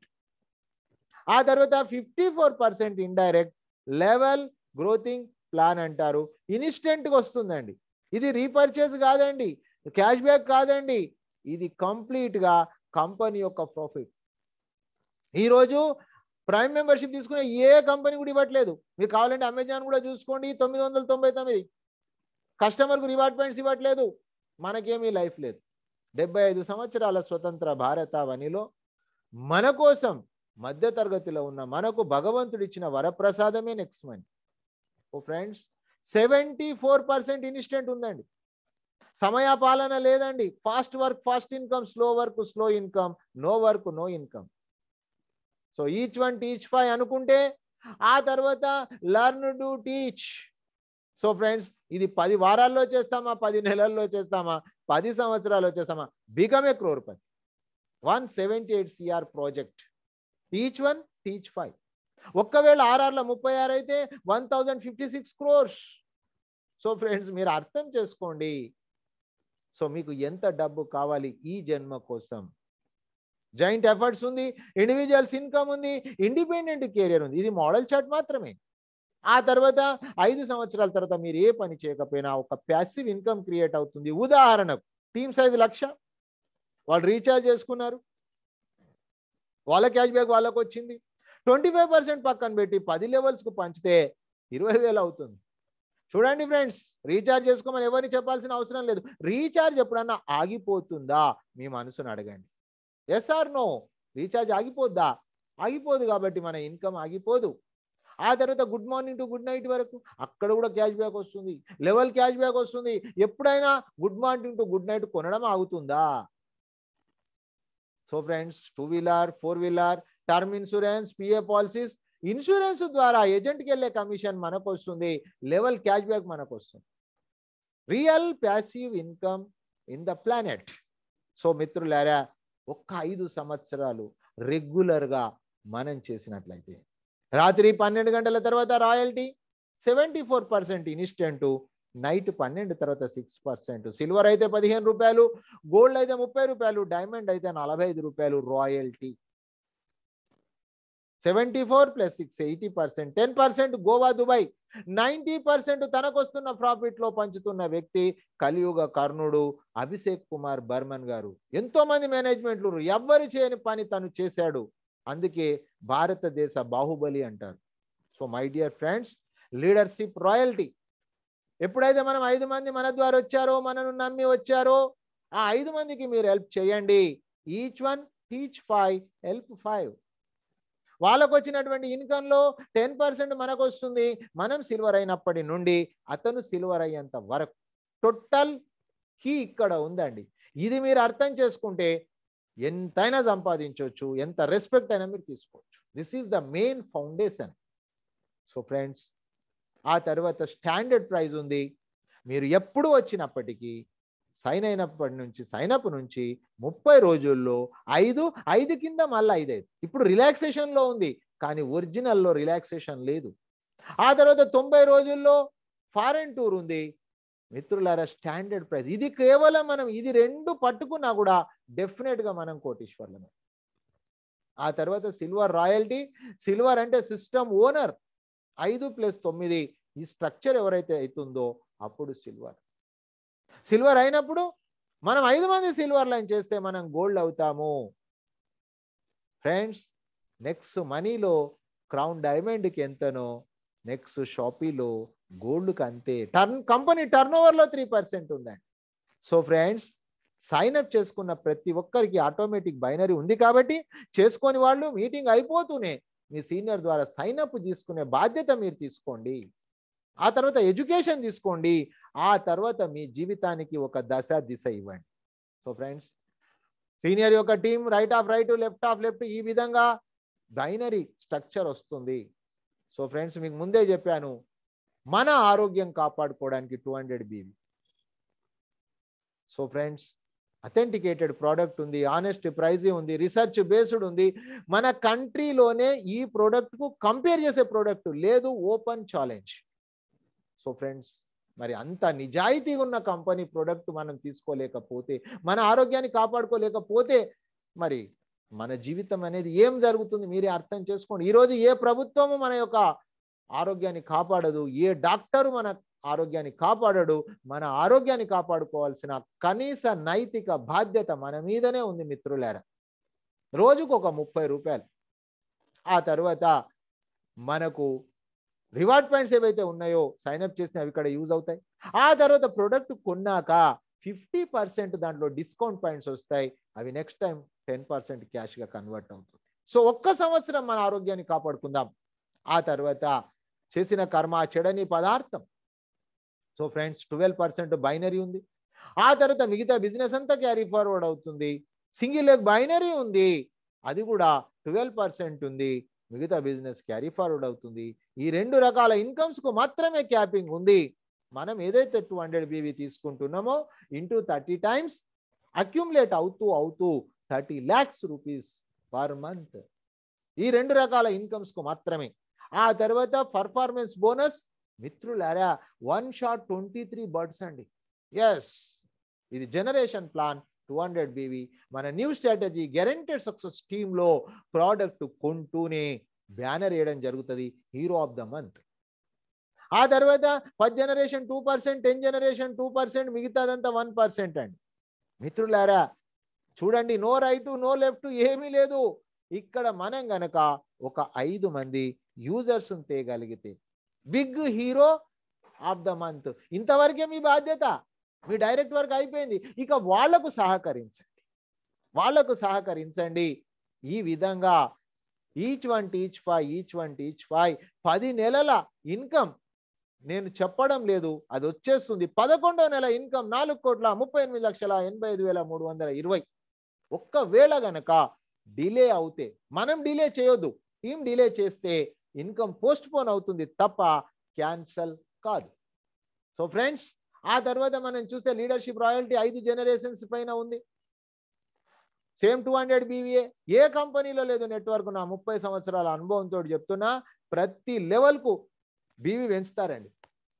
ఆ తర్వాత fifty four percent indirect level growing plan అంటారు ఇన్స్టెంట్గా వస్తుందండి ఇది రీపర్చేస్ కాదండి క్యాష్ బ్యాక్ కాదండి ఇది కంప్లీట్గా కంపెనీ యొక్క ప్రాఫిట్ ఈరోజు ప్రైమ్ మెంబర్షిప్ తీసుకునే ఏ కంపెనీ కూడా ఇవ్వట్లేదు మీరు కావాలంటే అమెజాన్ కూడా చూసుకోండి తొమ్మిది వందల తొంభై తొమ్మిది కస్టమర్కు రివార్డ్ పాయింట్స్ ఇవ్వట్లేదు మనకేమీ లైఫ్ లేదు డెబ్బై ఐదు సంవత్సరాల స్వతంత్ర భారత వనిలో మన కోసం మధ్య తరగతిలో ఉన్న మనకు భగవంతుడు ఇచ్చిన వరప్రసాదమే next money oh friends seventy four percent instant ఉందండి సమయ పాలన లేదండి fast work fast income slow work slow income no work no income so each one teach five అనుకుంటే ఆ తర్వాత learn do teach so friends ఇది పది వారాల్లో చేస్తామా పది నెలల్లో చేస్తామా పది సంవత్సరాల్లో చేస్తామా become a crorepati one seventy eight CR project each one teach five ఒక్కవేళ ఆర్ఆర్లో ముప్పై ఆరు అయితే one thousand fifty six crores so friends మీరు అర్థం చేసుకోండి సో మీకు ఎంత డబ్బు కావాలి ఈ జన్మ కోసం జాయింట్ ఎఫర్ట్స్ ఉంది ఇండివిజువల్స్ ఇన్కమ్ ఉంది ఇండిపెండెంట్ కెరియర్ ఉంది ఇది మోడల్ చార్ట్ మాత్రమే ఆ తర్వాత ఐదు సంవత్సరాల తర్వాత మీరు ఏ పని చేయకపోయినా ఒక ప్యాసివ్ ఇన్కమ్ క్రియేట్ అవుతుంది ఉదాహరణకు టీమ్ సైజ్ లక్ష వాళ్ళు రీఛార్జ్ చేసుకున్నారు వాళ్ళ క్యాష్ బ్యాక్ వాళ్ళకు వచ్చింది ట్వంటీ ఫైవ్ పర్సెంట్ పక్కన పెట్టి పది లెవెల్స్కు పంచితే ఇరవై వేలు అవుతుంది చూడండి ఫ్రెండ్స్ రీఛార్జ్ చేసుకోమని ఎవరిని చెప్పాల్సిన అవసరం లేదు రీఛార్జ్ ఎప్పుడన్నా ఆగిపోతుందా మీ మనసును అడగండి ఎస్ ఆర్ నో రీఛార్జ్ ఆగిపోద్దా ఆగిపోదు కాబట్టి మన ఇన్కమ్ ఆగిపోదు ఆ తర్వాత good morning to good night వరకు అక్కడ కూడా క్యాష్ బ్యాక్ వస్తుంది లెవెల్ క్యాష్ బ్యాక్ వస్తుంది ఎప్పుడైనా good morning to good night కొనడం ఆగుతుందా so friends two wheeler four wheeler term insurance PA policies insurance ద్వారా ఏజెంట్కి వెళ్ళే కమిషన్ మనకు వస్తుంది లెవెల్ క్యాష్ బ్యాక్ మనకు వస్తుంది real passive income in the planet so మిత్రులారా ఒక్క ఐదు సంవత్సరాలు రెగ్యులర్గా మనం చేసినట్లయితే రాత్రి పన్నెండు గంటల తర్వాత royalty seventy four percent instant night పన్నెండు తర్వాత సిక్స్ పర్సెంట్ సిల్వర్ అయితే పదిహేను రూపాయలు గోల్డ్ అయితే ముప్పై రూపాయలు డైమండ్ అయితే నలభై ఐదు రూపాయలు royalty seventy four plus six eighty percent ten percent Goa Dubai ninety percent తనకొస్తున్న ప్రాఫిట్ లో పంచుతున్న వ్యక్తి కలియుగ కర్ణుడు అభిషేక్ కుమార్ బర్మన్ గారు ఎంతో మంది మేనేజ్మెంట్లు ఎవ్వరు చేయని పని తను చేశాడు అందుకే భారతదేశ బాహుబలి అంటారు so my dear friends leadership royalty ఎప్పుడైతే మనం ఐదు మంది మన ద్వారా వచ్చారో మనను నమ్మి వచ్చారో ఆ ఐదు మందికి మీరు హెల్ప్ చేయండి each one teach five help five వాళ్ళకు వచ్చినటువంటి ఇన్కంలో టెన్ పర్సెంట్ మనకు వస్తుంది మనం సిల్వర్ అయినప్పటి నుండి అతను సిల్వర్ అయ్యేంత వరకు టోటల్ కీ ఇక్కడ ఉందండి ఇది మీరు అర్థం చేసుకుంటే ఎంతైనా సంపాదించవచ్చు ఎంత రెస్పెక్ట్ అయినా మీరు తీసుకోవచ్చు this is the main foundation so friends ఆ తర్వాత స్టాండర్డ్ ప్రైజ్ ఉంది మీరు ఎప్పుడు వచ్చినప్పటికీ సైన్ అయినప్పటి నుంచి సైన్ అప్ నుంచి ముప్పై రోజుల్లో ఐదు ఐదు కింద మళ్ళీ ఐదు ఐదు ఇప్పుడు రిలాక్సేషన్లో ఉంది కానీ ఒరిజినల్లో రిలాక్సేషన్ లేదు ఆ తర్వాత తొంభై రోజుల్లో ఫారెన్ టూర్ ఉంది మిత్రులారా స్టాండర్డ్ ప్రైస్ ఇది కేవలం మనం ఇది రెండు పట్టుకున్నా కూడా డెఫినెట్గా మనం కోటీశ్వర్లమే ఆ తర్వాత సిల్వర్ రాయల్టీ సిల్వర్ అంటే సిస్టమ్ ఓనర్ ఐదు ప్లస్ తొమ్మిది ఈ స్ట్రక్చర్ ఎవరైతే అవుతుందో అప్పుడు సిల్వర్ సిల్వర్ అయినప్పుడు మనం ఐదు మంది సిల్వర్ లైన్ చేస్తే మనం గోల్డ్ అవుతాము ఫ్రెండ్స్ నెక్స్ట్ మనీలో క్రౌన్ డైమండ్కి ఎంతనో నెక్స్ట్ షాపీలో గోల్డ్కి అంతే టర్న్ కంపెనీ టర్న్ ఓవర్లో త్రీ పర్సెంట్ ఉందండి సో ఫ్రెండ్స్ సైన్ అప్ చేసుకున్న ప్రతి ఒక్కరికి ఆటోమేటిక్ బైనరీ ఉంది కాబట్టి చేసుకొని వాళ్ళు మీటింగ్ అయిపోతూనే మీ సీనియర్ ద్వారా సైన్ అప్ తీసుకునే బాధ్యత మీరు తీసుకోండి ఆ తర్వాత ఎడ్యుకేషన్ తీసుకోండి ఆ తర్వాత మీ జీవితానికి ఒక దశ దిశ ఇవ్వండి సో ఫ్రెండ్స్ సీనియర్ యొక్క team right off right left off left ఈ విధంగా బైనరీ స్ట్రక్చర్ వస్తుంది సో ఫ్రెండ్స్ మీకు ముందే చెప్పాను మన ఆరోగ్యం కాపాడుకోవడానికి two hundred BV so friends authenticated product ఉంది ఆనెస్ట్ ప్రైజ్ ఉంది రీసెర్చ్ బేస్డ్ ఉంది మన కంట్రీలోనే ఈ ప్రోడక్ట్కు కంపేర్ చేసే ప్రోడక్ట్ లేదు ఓపెన్ ఛాలెంజ్ సో ఫ్రెండ్స్ మరి అంత నిజాయితీగా ఉన్న కంపెనీ ప్రోడక్ట్ మనం తీసుకోలేకపోతే మన ఆరోగ్యాన్ని కాపాడుకోలేకపోతే మరి మన జీవితం అనేది ఏం జరుగుతుంది మీరే అర్థం చేసుకోండి ఈరోజు ఏ ప్రభుత్వము మన యొక్క ఆరోగ్యాన్ని కాపాడదు ఏ డాక్టరు మన ఆరోగ్యాన్ని కాపాడడు మన ఆరోగ్యాన్ని కాపాడుకోవాల్సిన కనీస నైతిక బాధ్యత మన మీదనే ఉంది మిత్రులారా రోజుకు ఒక ముప్పై రూపాయలు ఆ తర్వాత మనకు రివార్డ్ పాయింట్స్ ఏవైతే ఉన్నాయో సైన్అప్ చేసిన అవి ఇక్కడ యూజ్ అవుతాయి ఆ తర్వాత ప్రొడక్ట్ కొన్నాక ఫిఫ్టీ పర్సెంట్ దాంట్లో డిస్కౌంట్ పాయింట్స్ వస్తాయి అవి నెక్స్ట్ టైం టెన్ పర్సెంట్ క్యాష్గా కన్వర్ట్ అవుతుంది సో ఒక్క సంవత్సరం మన ఆరోగ్యాన్ని కాపాడుకుందాం ఆ తర్వాత చేసిన కర్మ చెడని పదార్థం so friends twelve percent binary ఉంది ఆ తర్వాత మిగతా బిజినెస్ అంతా క్యారీ ఫార్వర్డ్ అవుతుంది సింగిల్ లెగ్ బైనరీ ఉంది అది కూడా ట్వెల్వ్ పర్సెంట్ ఉంది మిగతా బిజినెస్ క్యారీ ఫార్వర్డ్ అవుతుంది ఈ రెండు రకాల ఇన్కమ్స్ కు మాత్రమే క్యాపింగ్ ఉంది మనం ఏదైతే టూ హండ్రెడ్ బీవీ తీసుకుంటున్నామో ఇంటూ థర్టీ టైమ్స్ అక్యుములేట్ అవుతూ అవుతూ thirty lakhs rupees per month ఈ రెండు రకాల ఇన్కమ్స్ కు మాత్రమే ఆ తర్వాత పర్ఫార్మెన్స్ బోనస్ మిత్రులారా one shot twenty three birds అండి ఎస్ ఇది generation plan two hundred BV మన న్యూ స్ట్రాటజీ గ్యారెంటెడ్ సక్సెస్ టీంలో ప్రోడక్ట్ కొంటూనే బ్యానర్ వేయడం జరుగుతుంది హీరో ఆఫ్ ద మంత్ ఆ తర్వాత first generation two percent ten generation two percent మిగతాదంతా వన్ పర్సెంట్ అండి మిత్రులారా చూడండి నో రైట్ నో లెఫ్ట్ ఏమీ లేదు ఇక్కడ మనం గనక ఒక ఐదు మంది యూజర్స్ తేగలిగితే big hero of the month ఇంతవరకే మీ బాధ్యత మీ డైరెక్ట్ వర్క్ అయిపోయింది ఇక వాళ్లకు సహకరించండి వాళ్లకు సహకరించండి ఈ విధంగా each one teach five each one teach five పది నెలల ఇన్కమ్ నేను చెప్పడం లేదు అది వచ్చేస్తుంది పదకొండో నెల ఇన్కమ్ నాలుగు కోట్ల ముప్పై ఎనిమిది లక్షల ఎనభై ఐదు వేల మూడు వందల ఇరవై ఒక్కవేళ గనక డిలే అవుతే మనం డిలే చేయొద్దు టీం డిలే చేస్తే ఇన్కమ్ పోస్ట్ పోన్ అవుతుంది తప్ప క్యాన్సల్ కాదు సో ఫ్రెండ్స్ ఆ తర్వాత మనం చూస్తే లీడర్షిప్ రాయల్టీ ఐదు జనరేషన్స్ పైన ఉంది సేమ్ టూ హండ్రెడ్ బీవీఏ ఏ కంపెనీలో లేదు నెట్వర్క్ నా ముప్పై సంవత్సరాల అనుభవంతో చెప్తున్నా ప్రతి లెవెల్కు బీవీ పెంచుతారండి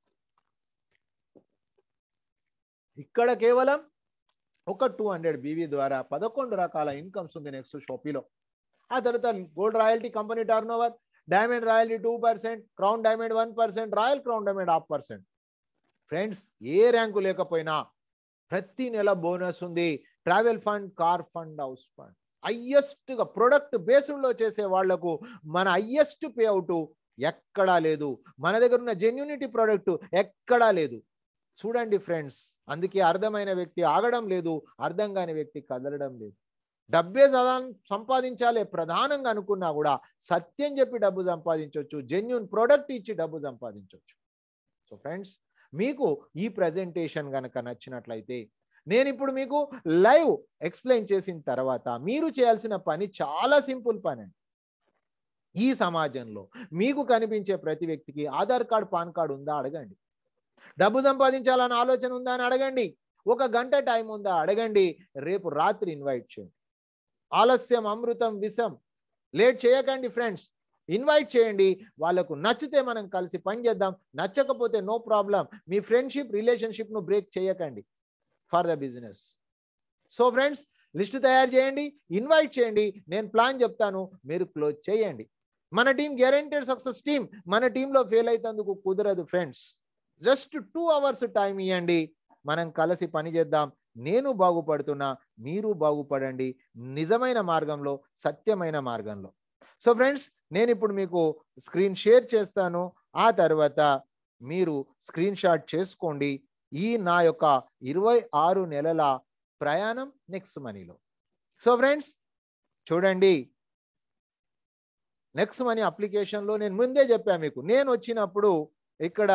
ఇక్కడ కేవలం ఒక టూ హండ్రెడ్ బీవీ ద్వారా పదకొండు రకాల ఇన్కమ్స్ ఉంది నెక్స్ట్ షాపీలో ఆ తర్వాత gold royalty company turnover diamond royalty two percent crown diamond one percent royal crown diamond half percent friends ఏ ర్యాంకు లేకపోయినా ప్రతి నెల బోనస్ ఉంది travel fund car fund house fund హయ్యెస్ట్గా ప్రొడక్ట్ బేస్డ్లో చేసే వాళ్లకు మన హయ్యెస్ట్ పే అవుట్ ఎక్కడా లేదు మన దగ్గర ఉన్న జెన్యూనిటీ ప్రోడక్ట్ ఎక్కడా లేదు చూడండి ఫ్రెండ్స్ అందుకే అర్థమైన వ్యక్తి ఆగడం లేదు అర్థం కాని వ్యక్తి కదలడం లేదు డబ్బే సదా సంపాదించాలి ప్రధానంగా అనుకున్నా కూడా సత్యం చెప్పి డబ్బు సంపాదించవచ్చు జెన్యున్ ప్రోడక్ట్ ఇచ్చి డబ్బు సంపాదించవచ్చు సో ఫ్రెండ్స్ మీకు ఈ ప్రజెంటేషన్ కనుక నచ్చినట్లయితే నేను ఇప్పుడు మీకు లైవ్ ఎక్స్ప్లెయిన్ చేసిన తర్వాత మీరు చేయాల్సిన పని చాలా సింపుల్ పని అండి ఈ సమాజంలో మీకు కనిపించే ప్రతి వ్యక్తికి ఆధార్ కార్డ్ పాన్ కార్డ్ ఉందా అడగండి డబ్బు సంపాదించాలన్న ఆలోచన ఉందా అని అడగండి ఒక గంట టైం ఉందా అడగండి రేపు రాత్రి ఇన్వైట్ చేయండి ఆలస్యం అమృతం విషం లేట్ చేయకండి ఫ్రెండ్స్ ఇన్వైట్ చేయండి వాళ్ళకు నచ్చితే మనం కలిసి పని చేద్దాం నచ్చకపోతే నో ప్రాబ్లం మీ ఫ్రెండ్షిప్ రిలేషన్షిప్ను బ్రేక్ చేయకండి for the business so friends list తయారు చేయండి ఇన్వైట్ చేయండి నేను ప్లాన్ చెప్తాను మీరు క్లోజ్ చేయండి మన టీం గ్యారెంటెడ్ సక్సెస్ టీం మన టీంలో ఫెయిల్ అయినందుకు కుదరదు friends just two hours time ఇవ్వండి మనం కలిసి పని చేద్దాం నేను బాగుపడుతున్నా మీరు బాగుపడండి నిజమైన మార్గంలో సత్యమైన మార్గంలో సో ఫ్రెండ్స్ నేను ఇప్పుడు మీకు స్క్రీన్ షేర్ చేస్తాను ఆ తర్వాత మీరు స్క్రీన్ షాట్ చేసుకోండి ఈ నా యొక్క ఇరవై ఆరు నెలల ప్రయాణం నెక్స్ట్ మనీలో సో ఫ్రెండ్స్ చూడండి నెక్స్ట్ మనీ అప్లికేషన్లో నేను ముందే చెప్పాను మీకు నేను వచ్చినప్పుడు ఇక్కడ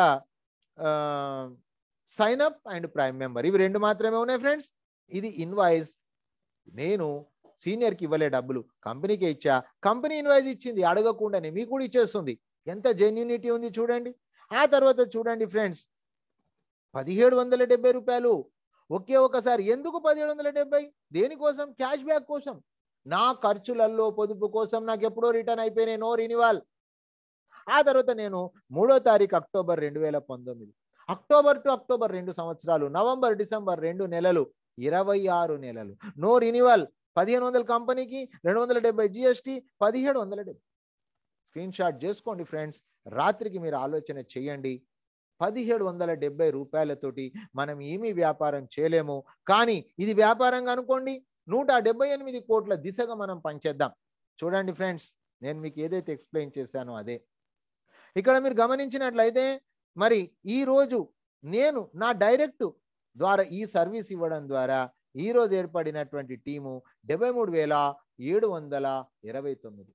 sign up and prime member ఇవి రెండు మాత్రమే ఉన్నాయి ఫ్రెండ్స్ ఇది ఇన్వాయిస్ నేను సీనియర్కి ఇవ్వలే డబ్బులు కంపెనీకి ఇచ్చా కంపెనీ ఇన్వాయిస్ ఇచ్చింది అడగకుండానే మీకు కూడా ఇచ్చేస్తుంది ఎంత జెన్యూనిటీ ఉంది చూడండి ఆ తర్వాత చూడండి ఫ్రెండ్స్ పదిహేడు వందల డెబ్బై రూపాయలు ఒకే ఒకసారి ఎందుకు పదిహేడు వందల డెబ్బై దేనికోసం క్యాష్ బ్యాక్ కోసం నా ఖర్చులలో పొదుపు కోసం నాకు ఎప్పుడో రిటర్న్ అయిపోయినాయి నో రినివాల్ ఆ తర్వాత నేను మూడో తారీఖు అక్టోబర్ రెండు వేల పంతొమ్మిది అక్టోబర్ టు అక్టోబర్ రెండు సంవత్సరాలు నవంబర్ డిసెంబర్ రెండు నెలలు ఇరవై ఆరు నెలలు నో రినివల్ పదిహేను వందల కంపెనీకి రెండు వందల డెబ్బై జిఎస్టీ పదిహేడు వందల డెబ్బై స్క్రీన్ షాట్ చేసుకోండి ఫ్రెండ్స్ రాత్రికి మీరు ఆలోచన చేయండి పదిహేడు వందల డెబ్బై రూపాయలతోటి మనం ఏమీ వ్యాపారం చేయలేము కానీ ఇది వ్యాపారంగా అనుకోండి నూట డెబ్బై ఎనిమిది కోట్ల దిశగా మనం పనిచేద్దాం చూడండి ఫ్రెండ్స్ నేను మీకు ఏదైతే ఎక్స్ప్లెయిన్ చేశానో అదే ఇక్కడ మీరు గమనించినట్లయితే మరి ఈ రోజు నేను నా డైరెక్ట్ ద్వారా ఈ సర్వీస్ ఇవ్వడం ద్వారా ఈ రోజు ఏర్పడినటువంటి టీము డెబ్బై మూడు వేల ఏడు వందల ఇరవై తొమ్మిది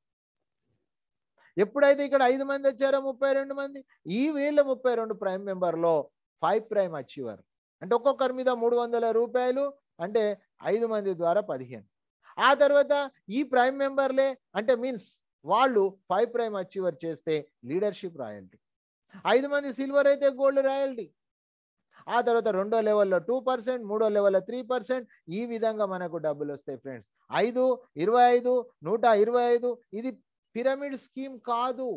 ఎప్పుడైతే ఇక్కడ ఐదు మంది వచ్చారో ముప్పై రెండు మంది ఈ వీళ్ళ ముప్పై రెండు ప్రైమ్ మెంబర్లో ఫైవ్ ప్రైమ్ అచీవర్ అంటే ఒక్కొక్కరి మీద మూడు వందల రూపాయలు అంటే ఐదు మంది ద్వారా పదిహేను ఆ తర్వాత ఈ ప్రైమ్ మెంబర్లే అంటే మీన్స్ వాళ్ళు ఫైవ్ ప్రైమ్ అచీవర్ చేస్తే లీడర్షిప్ రాయల్టీ ఐదు మంది సిల్వర్ అయితే గోల్డ్ రాయల్టీ ఆ తర్వాత రెండో లెవెల్లో టూ పర్సెంట్ మూడో లెవెల్లో త్రీ పర్సెంట్ ఈ విధంగా మనకు డబ్బులు వస్తాయి ఫ్రెండ్స్ ఐదు ఇరవై ఐదు నూట ఇరవై ఐదు ఇది పిరమిడ్ స్కీమ్ కాదు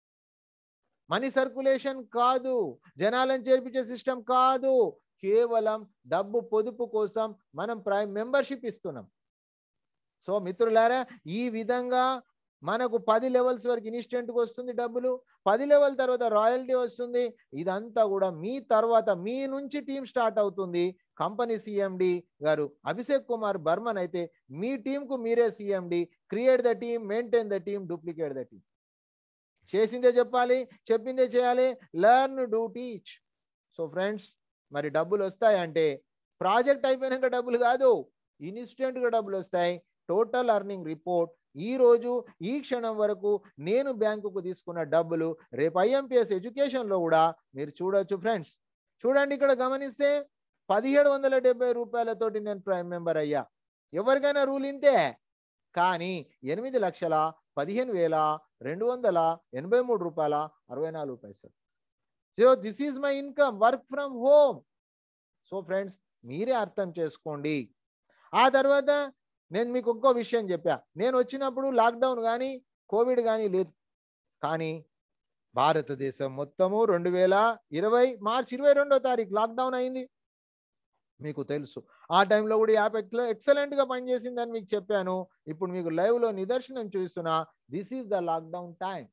మనీ సర్కులేషన్ కాదు జనాలను చేర్పించే సిస్టమ్ కాదు కేవలం డబ్బు పొదుపు కోసం మనం ప్రైమ్ మెంబర్షిప్ ఇస్తున్నాం సో మిత్రులారా ఈ విధంగా మనకు పది లెవెల్స్ వరకు ఇన్స్టెంట్గా వస్తుంది డబ్బులు పది లెవెల్ తర్వాత రాయల్టీ వస్తుంది ఇదంతా కూడా మీ తర్వాత మీ నుంచి టీం స్టార్ట్ అవుతుంది కంపెనీ సిఎండి గారు అభిషేక్ కుమార్ బర్మన్ అయితే మీ టీంకు మీరే CMD create the team maintain the team duplicate the team చేసిందే చెప్పాలి చెప్పిందే చేయాలి learn do teach so friends మరి డబ్బులు వస్తాయంటే ప్రాజెక్ట్ అయిపోయినాక డబ్బులు కాదు ఇన్స్టెంట్గా డబ్బులు వస్తాయి టోటల్ అర్నింగ్ రిపోర్ట్ ఈ రోజు ఈ క్షణం వరకు నేను బ్యాంకుకు తీసుకున్న డబ్బులు రేపు ఐఎంపిఎస్ ఎడ్యుకేషన్లో కూడా మీరు చూడొచ్చు ఫ్రెండ్స్ చూడండి ఇక్కడ గమనిస్తే పదిహేడు వందల డెబ్బై రూపాయలతోటి నేను ప్రైమ్ మెంబర్ అయ్యా ఎవరికైనా రూల్ ఇంతే కానీ ఎనిమిది లక్షల పదిహేను వేల రెండు వందల ఎనభై మూడు రూపాయల అరవై నాలుగు పైసలు so this is my income work from home so friends మీరే అర్థం చేసుకోండి ఆ తర్వాత నేను మీకు ఇంకో విషయం చెప్పా నేను వచ్చినప్పుడు లాక్డౌన్ కానీ కోవిడ్ కానీ లేదు కానీ భారతదేశం మొత్తము రెండు వేల ఇరవై మార్చ్ ఇరవై రెండో తారీఖు లాక్డౌన్ అయింది మీకు తెలుసు ఆ టైంలో కూడా యాప్ ఎక్సలెంట్గా పనిచేసిందని మీకు చెప్పాను ఇప్పుడు మీకు లైవ్లో నిదర్శనం చూస్తున్నా this is the lockdown time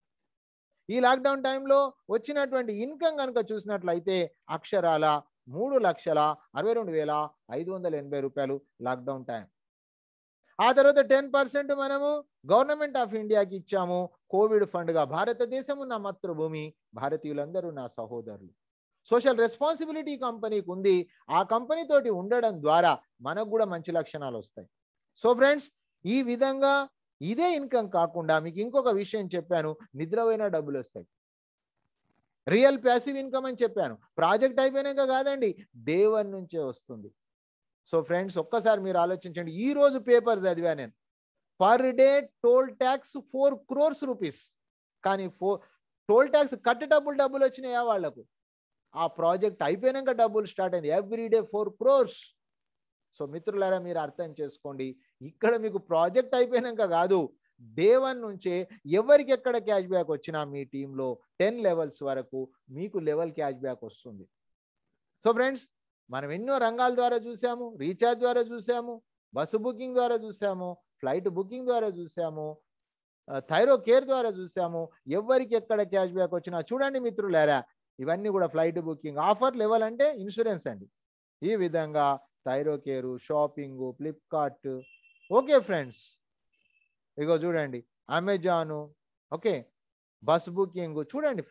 ఈ లాక్డౌన్ టైంలో వచ్చినటువంటి ఇన్కమ్ కనుక చూసినట్లయితే అక్షరాల మూడు లక్షల అరవై రెండు వేల ఐదు వందల ఎనభై రూపాయలు లాక్డౌన్ టైం ఆ తర్వాత టెన్ పర్సెంట్ మనము గవర్నమెంట్ ఆఫ్ ఇండియాకి ఇచ్చాము కోవిడ్ ఫండ్గా భారతదేశం నా మాతృభూమి భారతీయులందరూ నా సహోదరులు సోషల్ రెస్పాన్సిబిలిటీ కంపెనీకి ఉంది ఆ కంపెనీ తోటి ఉండడం ద్వారా మనకు కూడా మంచి లక్షణాలు వస్తాయి సో ఫ్రెండ్స్ ఈ విధంగా ఇదే ఇన్కమ్ కాకుండా మీకు ఇంకొక విషయం చెప్పాను నిద్రపోయిన డబ్బులు వస్తాయి రియల్ ప్యాసివ్ ఇన్కమ్ అని చెప్పాను ప్రాజెక్ట్ అయిపోయినాక కాదండి డే వన్ నుంచే వస్తుంది సో ఫ్రెండ్స్ ఒక్కసారి మీరు ఆలోచించండి ఈ రోజు పేపర్ చదివా నేను per day toll tax four crores rupees కానీ ఫోర్ టోల్ ట్యాక్స్ కట్టేటప్పుడు డబ్బులు వచ్చినాయా వాళ్లకు ఆ ప్రాజెక్ట్ అయిపోయినాక డబ్బులు స్టార్ట్ అయింది every day four crores so మిత్రులారా మీరు అర్థం చేసుకోండి ఇక్కడ మీకు ప్రాజెక్ట్ అయిపోయినాక కాదు డే వన్ నుంచే ఎవరికి ఎక్కడ క్యాష్ బ్యాక్ వచ్చినా మీ టీంలో టెన్ లెవెల్స్ వరకు మీకు లెవెల్ క్యాష్ బ్యాక్ వస్తుంది సో ఫ్రెండ్స్ మనం ఎన్నో రంగాల ద్వారా చూసాము రీఛార్జ్ ద్వారా చూసాము బస్సు బుకింగ్ ద్వారా చూసాము ఫ్లైట్ బుకింగ్ ద్వారా చూసాము థైరో కేర్ ద్వారా చూసాము ఎవరికి ఎక్కడ క్యాష్ బ్యాక్ వచ్చినా చూడండి మిత్రులారా ఇవన్నీ కూడా ఫ్లైట్ బుకింగ్ ఆఫర్ లెవెల్ అంటే ఇన్సూరెన్స్ అండి ఈ విధంగా Thyrocare shopping Flipkart okay friends ఇగో చూడండి అమెజాను ఓకే బస్ బుకింగ్ చూడండి ఫ్రెండ్స్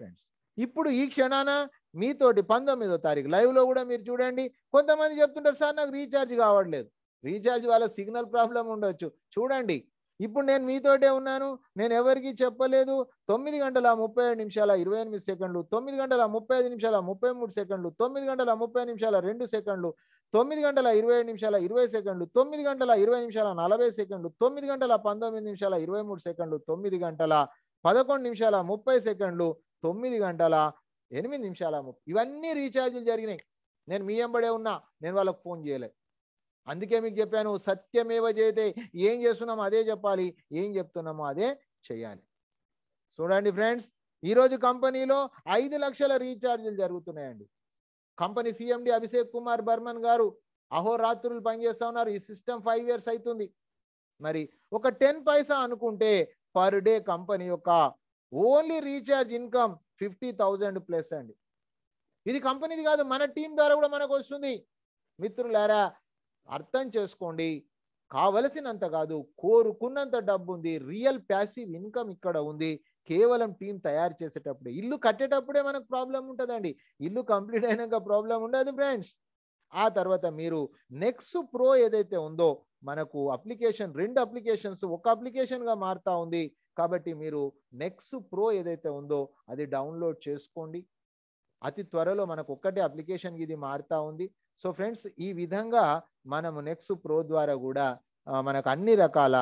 ఇప్పుడు ఈ క్షణాన మీతోటి పంతొమ్మిదో తారీఖు లైవ్లో కూడా మీరు చూడండి కొంతమంది చెప్తుంటారు సార్ నాకు రీఛార్జ్ కావట్లేదు రీఛార్జ్ వాళ్ళ సిగ్నల్ ప్రాబ్లం ఉండొచ్చు చూడండి ఇప్పుడు నేను మీతోటే ఉన్నాను నేను ఎవరికి చెప్పలేదు తొమ్మిది గంటల ముప్పై ఏడు నిమిషాల ఇరవై ఎనిమిది సెకండ్లు తొమ్మిది గంటల ముప్పై ఐదు నిమిషాల ముప్పై మూడు సెకండ్లు తొమ్మిది గంటల ముప్పై నిమిషాల రెండు సెకండ్లు తొమ్మిది గంటల ఇరవై ఏడు నిమిషాల ఇరవై సెకండ్లు తొమ్మిది గంటల ఇరవై నిమిషాల నలభై సెకండ్లు తొమ్మిది గంటల పంతొమ్మిది నిమిషాల ఇరవై మూడు సెకండ్లు తొమ్మిది గంటల పదకొండు నిమిషాల ముప్పై సెకండ్లు తొమ్మిది గంటల ఎనిమిది నిమిషాల ముప్పై ఇవన్నీ రీఛార్జీలు జరిగినాయి నేను మీ ఎంబడే ఉన్నా నేను వాళ్ళకి ఫోన్ చేయలే అందుకే మీకు చెప్పాను సత్యమేవ చేతే ఏం చేస్తున్నామో అదే చెప్పాలి ఏం చెప్తున్నామో అదే చేయాలి చూడండి ఫ్రెండ్స్ ఈరోజు కంపెనీలో ఐదు లక్షల రీఛార్జీలు జరుగుతున్నాయండి కంపెనీ సిఎండి అభిషేక్ కుమార్ బర్మన్ గారు అహోరాత్రులు పనిచేస్తా ఉన్నారు ఈ సిస్టమ్ ఫైవ్ ఇయర్స్ అవుతుంది మరి ఒక టెన్ పైసా అనుకుంటే పర్ డే కంపెనీ యొక్క only recharge income fifty thousand plus అండి ఇది కంపెనీది కాదు మన టీం ద్వారా కూడా మనకు వస్తుంది మిత్రులారా అర్థం చేసుకోండి కావలసినంత కాదు కోరుకున్నంత డబ్బు ఉంది రియల్ ప్యాసివ్ ఇన్కమ్ ఇక్కడ ఉంది కేవలం టీం తయారు చేసేటప్పుడే ఇల్లు కట్టేటప్పుడే మనకు ప్రాబ్లం ఉంటుందండి ఇల్లు కంప్లీట్ అయినాక ప్రాబ్లం ఉండదు ఫ్రెండ్స్ ఆ తర్వాత మీరు నెక్స్ట్ ప్రో ఏదైతే ఉందో మనకు అప్లికేషన్ రెండు అప్లికేషన్స్ ఒక అప్లికేషన్గా మారుతా ఉంది కాబట్టి మీరు నెక్స్ట్ ప్రో ఏదైతే ఉందో అది డౌన్లోడ్ చేసుకోండి అతి త్వరలో మనకు ఒక్కటే అప్లికేషన్ ఇది మారుతా ఉంది సో ఫ్రెండ్స్ ఈ విధంగా మనము నెక్స్ట్ ప్రో ద్వారా కూడా మనకు అన్ని రకాల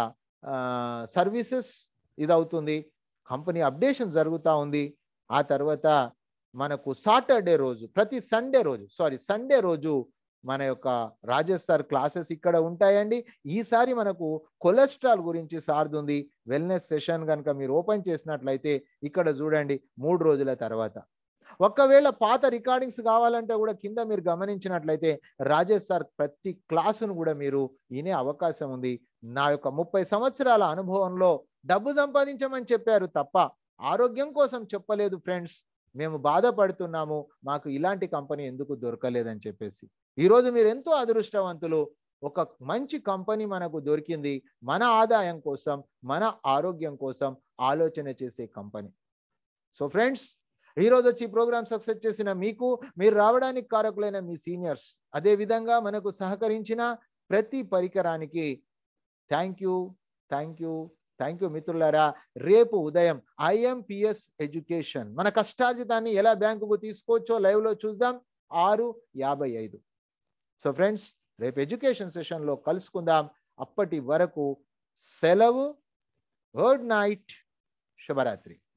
సర్వీసెస్ ఇది అవుతుంది కంపెనీ అప్డేషన్ జరుగుతూ ఉంది ఆ తర్వాత మనకు సాటర్డే రోజు ప్రతి సండే రోజు సారీ సండే రోజు మన యొక్క రాజేష్ సార్ క్లాసెస్ ఇక్కడ ఉంటాయండి ఈసారి మనకు కొలెస్ట్రాల్ గురించి సార్దుంది వెల్నెస్ సెషన్ కనుక మీరు ఓపెన్ చేసినట్లయితే ఇక్కడ చూడండి మూడు రోజుల తర్వాత ఒకవేళ పాత రికార్డింగ్స్ కావాలంటే కూడా కింద మీరు గమనించినట్లయితే రాజేష్ సార్ ప్రతి క్లాసును కూడా మీరు వినే అవకాశం ఉంది నా యొక్క ముప్పై సంవత్సరాల అనుభవంలో డబ్బు సంపాదించమని చెప్పారు తప్ప ఆరోగ్యం కోసం చెప్పలేదు ఫ్రెండ్స్ మేము బాధపడుతున్నాము మాకు ఇలాంటి కంపెనీ ఎందుకు దొరకలేదని చెప్పేసి ఈరోజు మీరు ఎంతో అదృష్టవంతులు ఒక మంచి కంపెనీ మనకు దొరికింది మన ఆదాయం కోసం మన ఆరోగ్యం కోసం ఆలోచన చేసే కంపెనీ సో ఫ్రెండ్స్ ఈరోజు వచ్చి ప్రోగ్రామ్ సక్సెస్ చేసిన మీకు మీరు రావడానికి కారకులైన మీ సీనియర్స్ అదే విధంగా మనకు సహకరించిన ప్రతి పరికరానికి thank you thank you thank you మిత్రులారా రేపు ఉదయం ఐఎంపిఎస్ ఎడ్యుకేషన్ మన కష్టార్జితాన్ని ఎలా బ్యాంకుకు తీసుకోవచ్చో లైవ్లో చూద్దాం ఆరు యాభై ఐదు సో ఫ్రెండ్స్ రేపు ఎడ్యుకేషన్ సెషన్లో కలుసుకుందాం అప్పటి వరకు సెలవు గుడ్ నైట్ శుభరాత్రి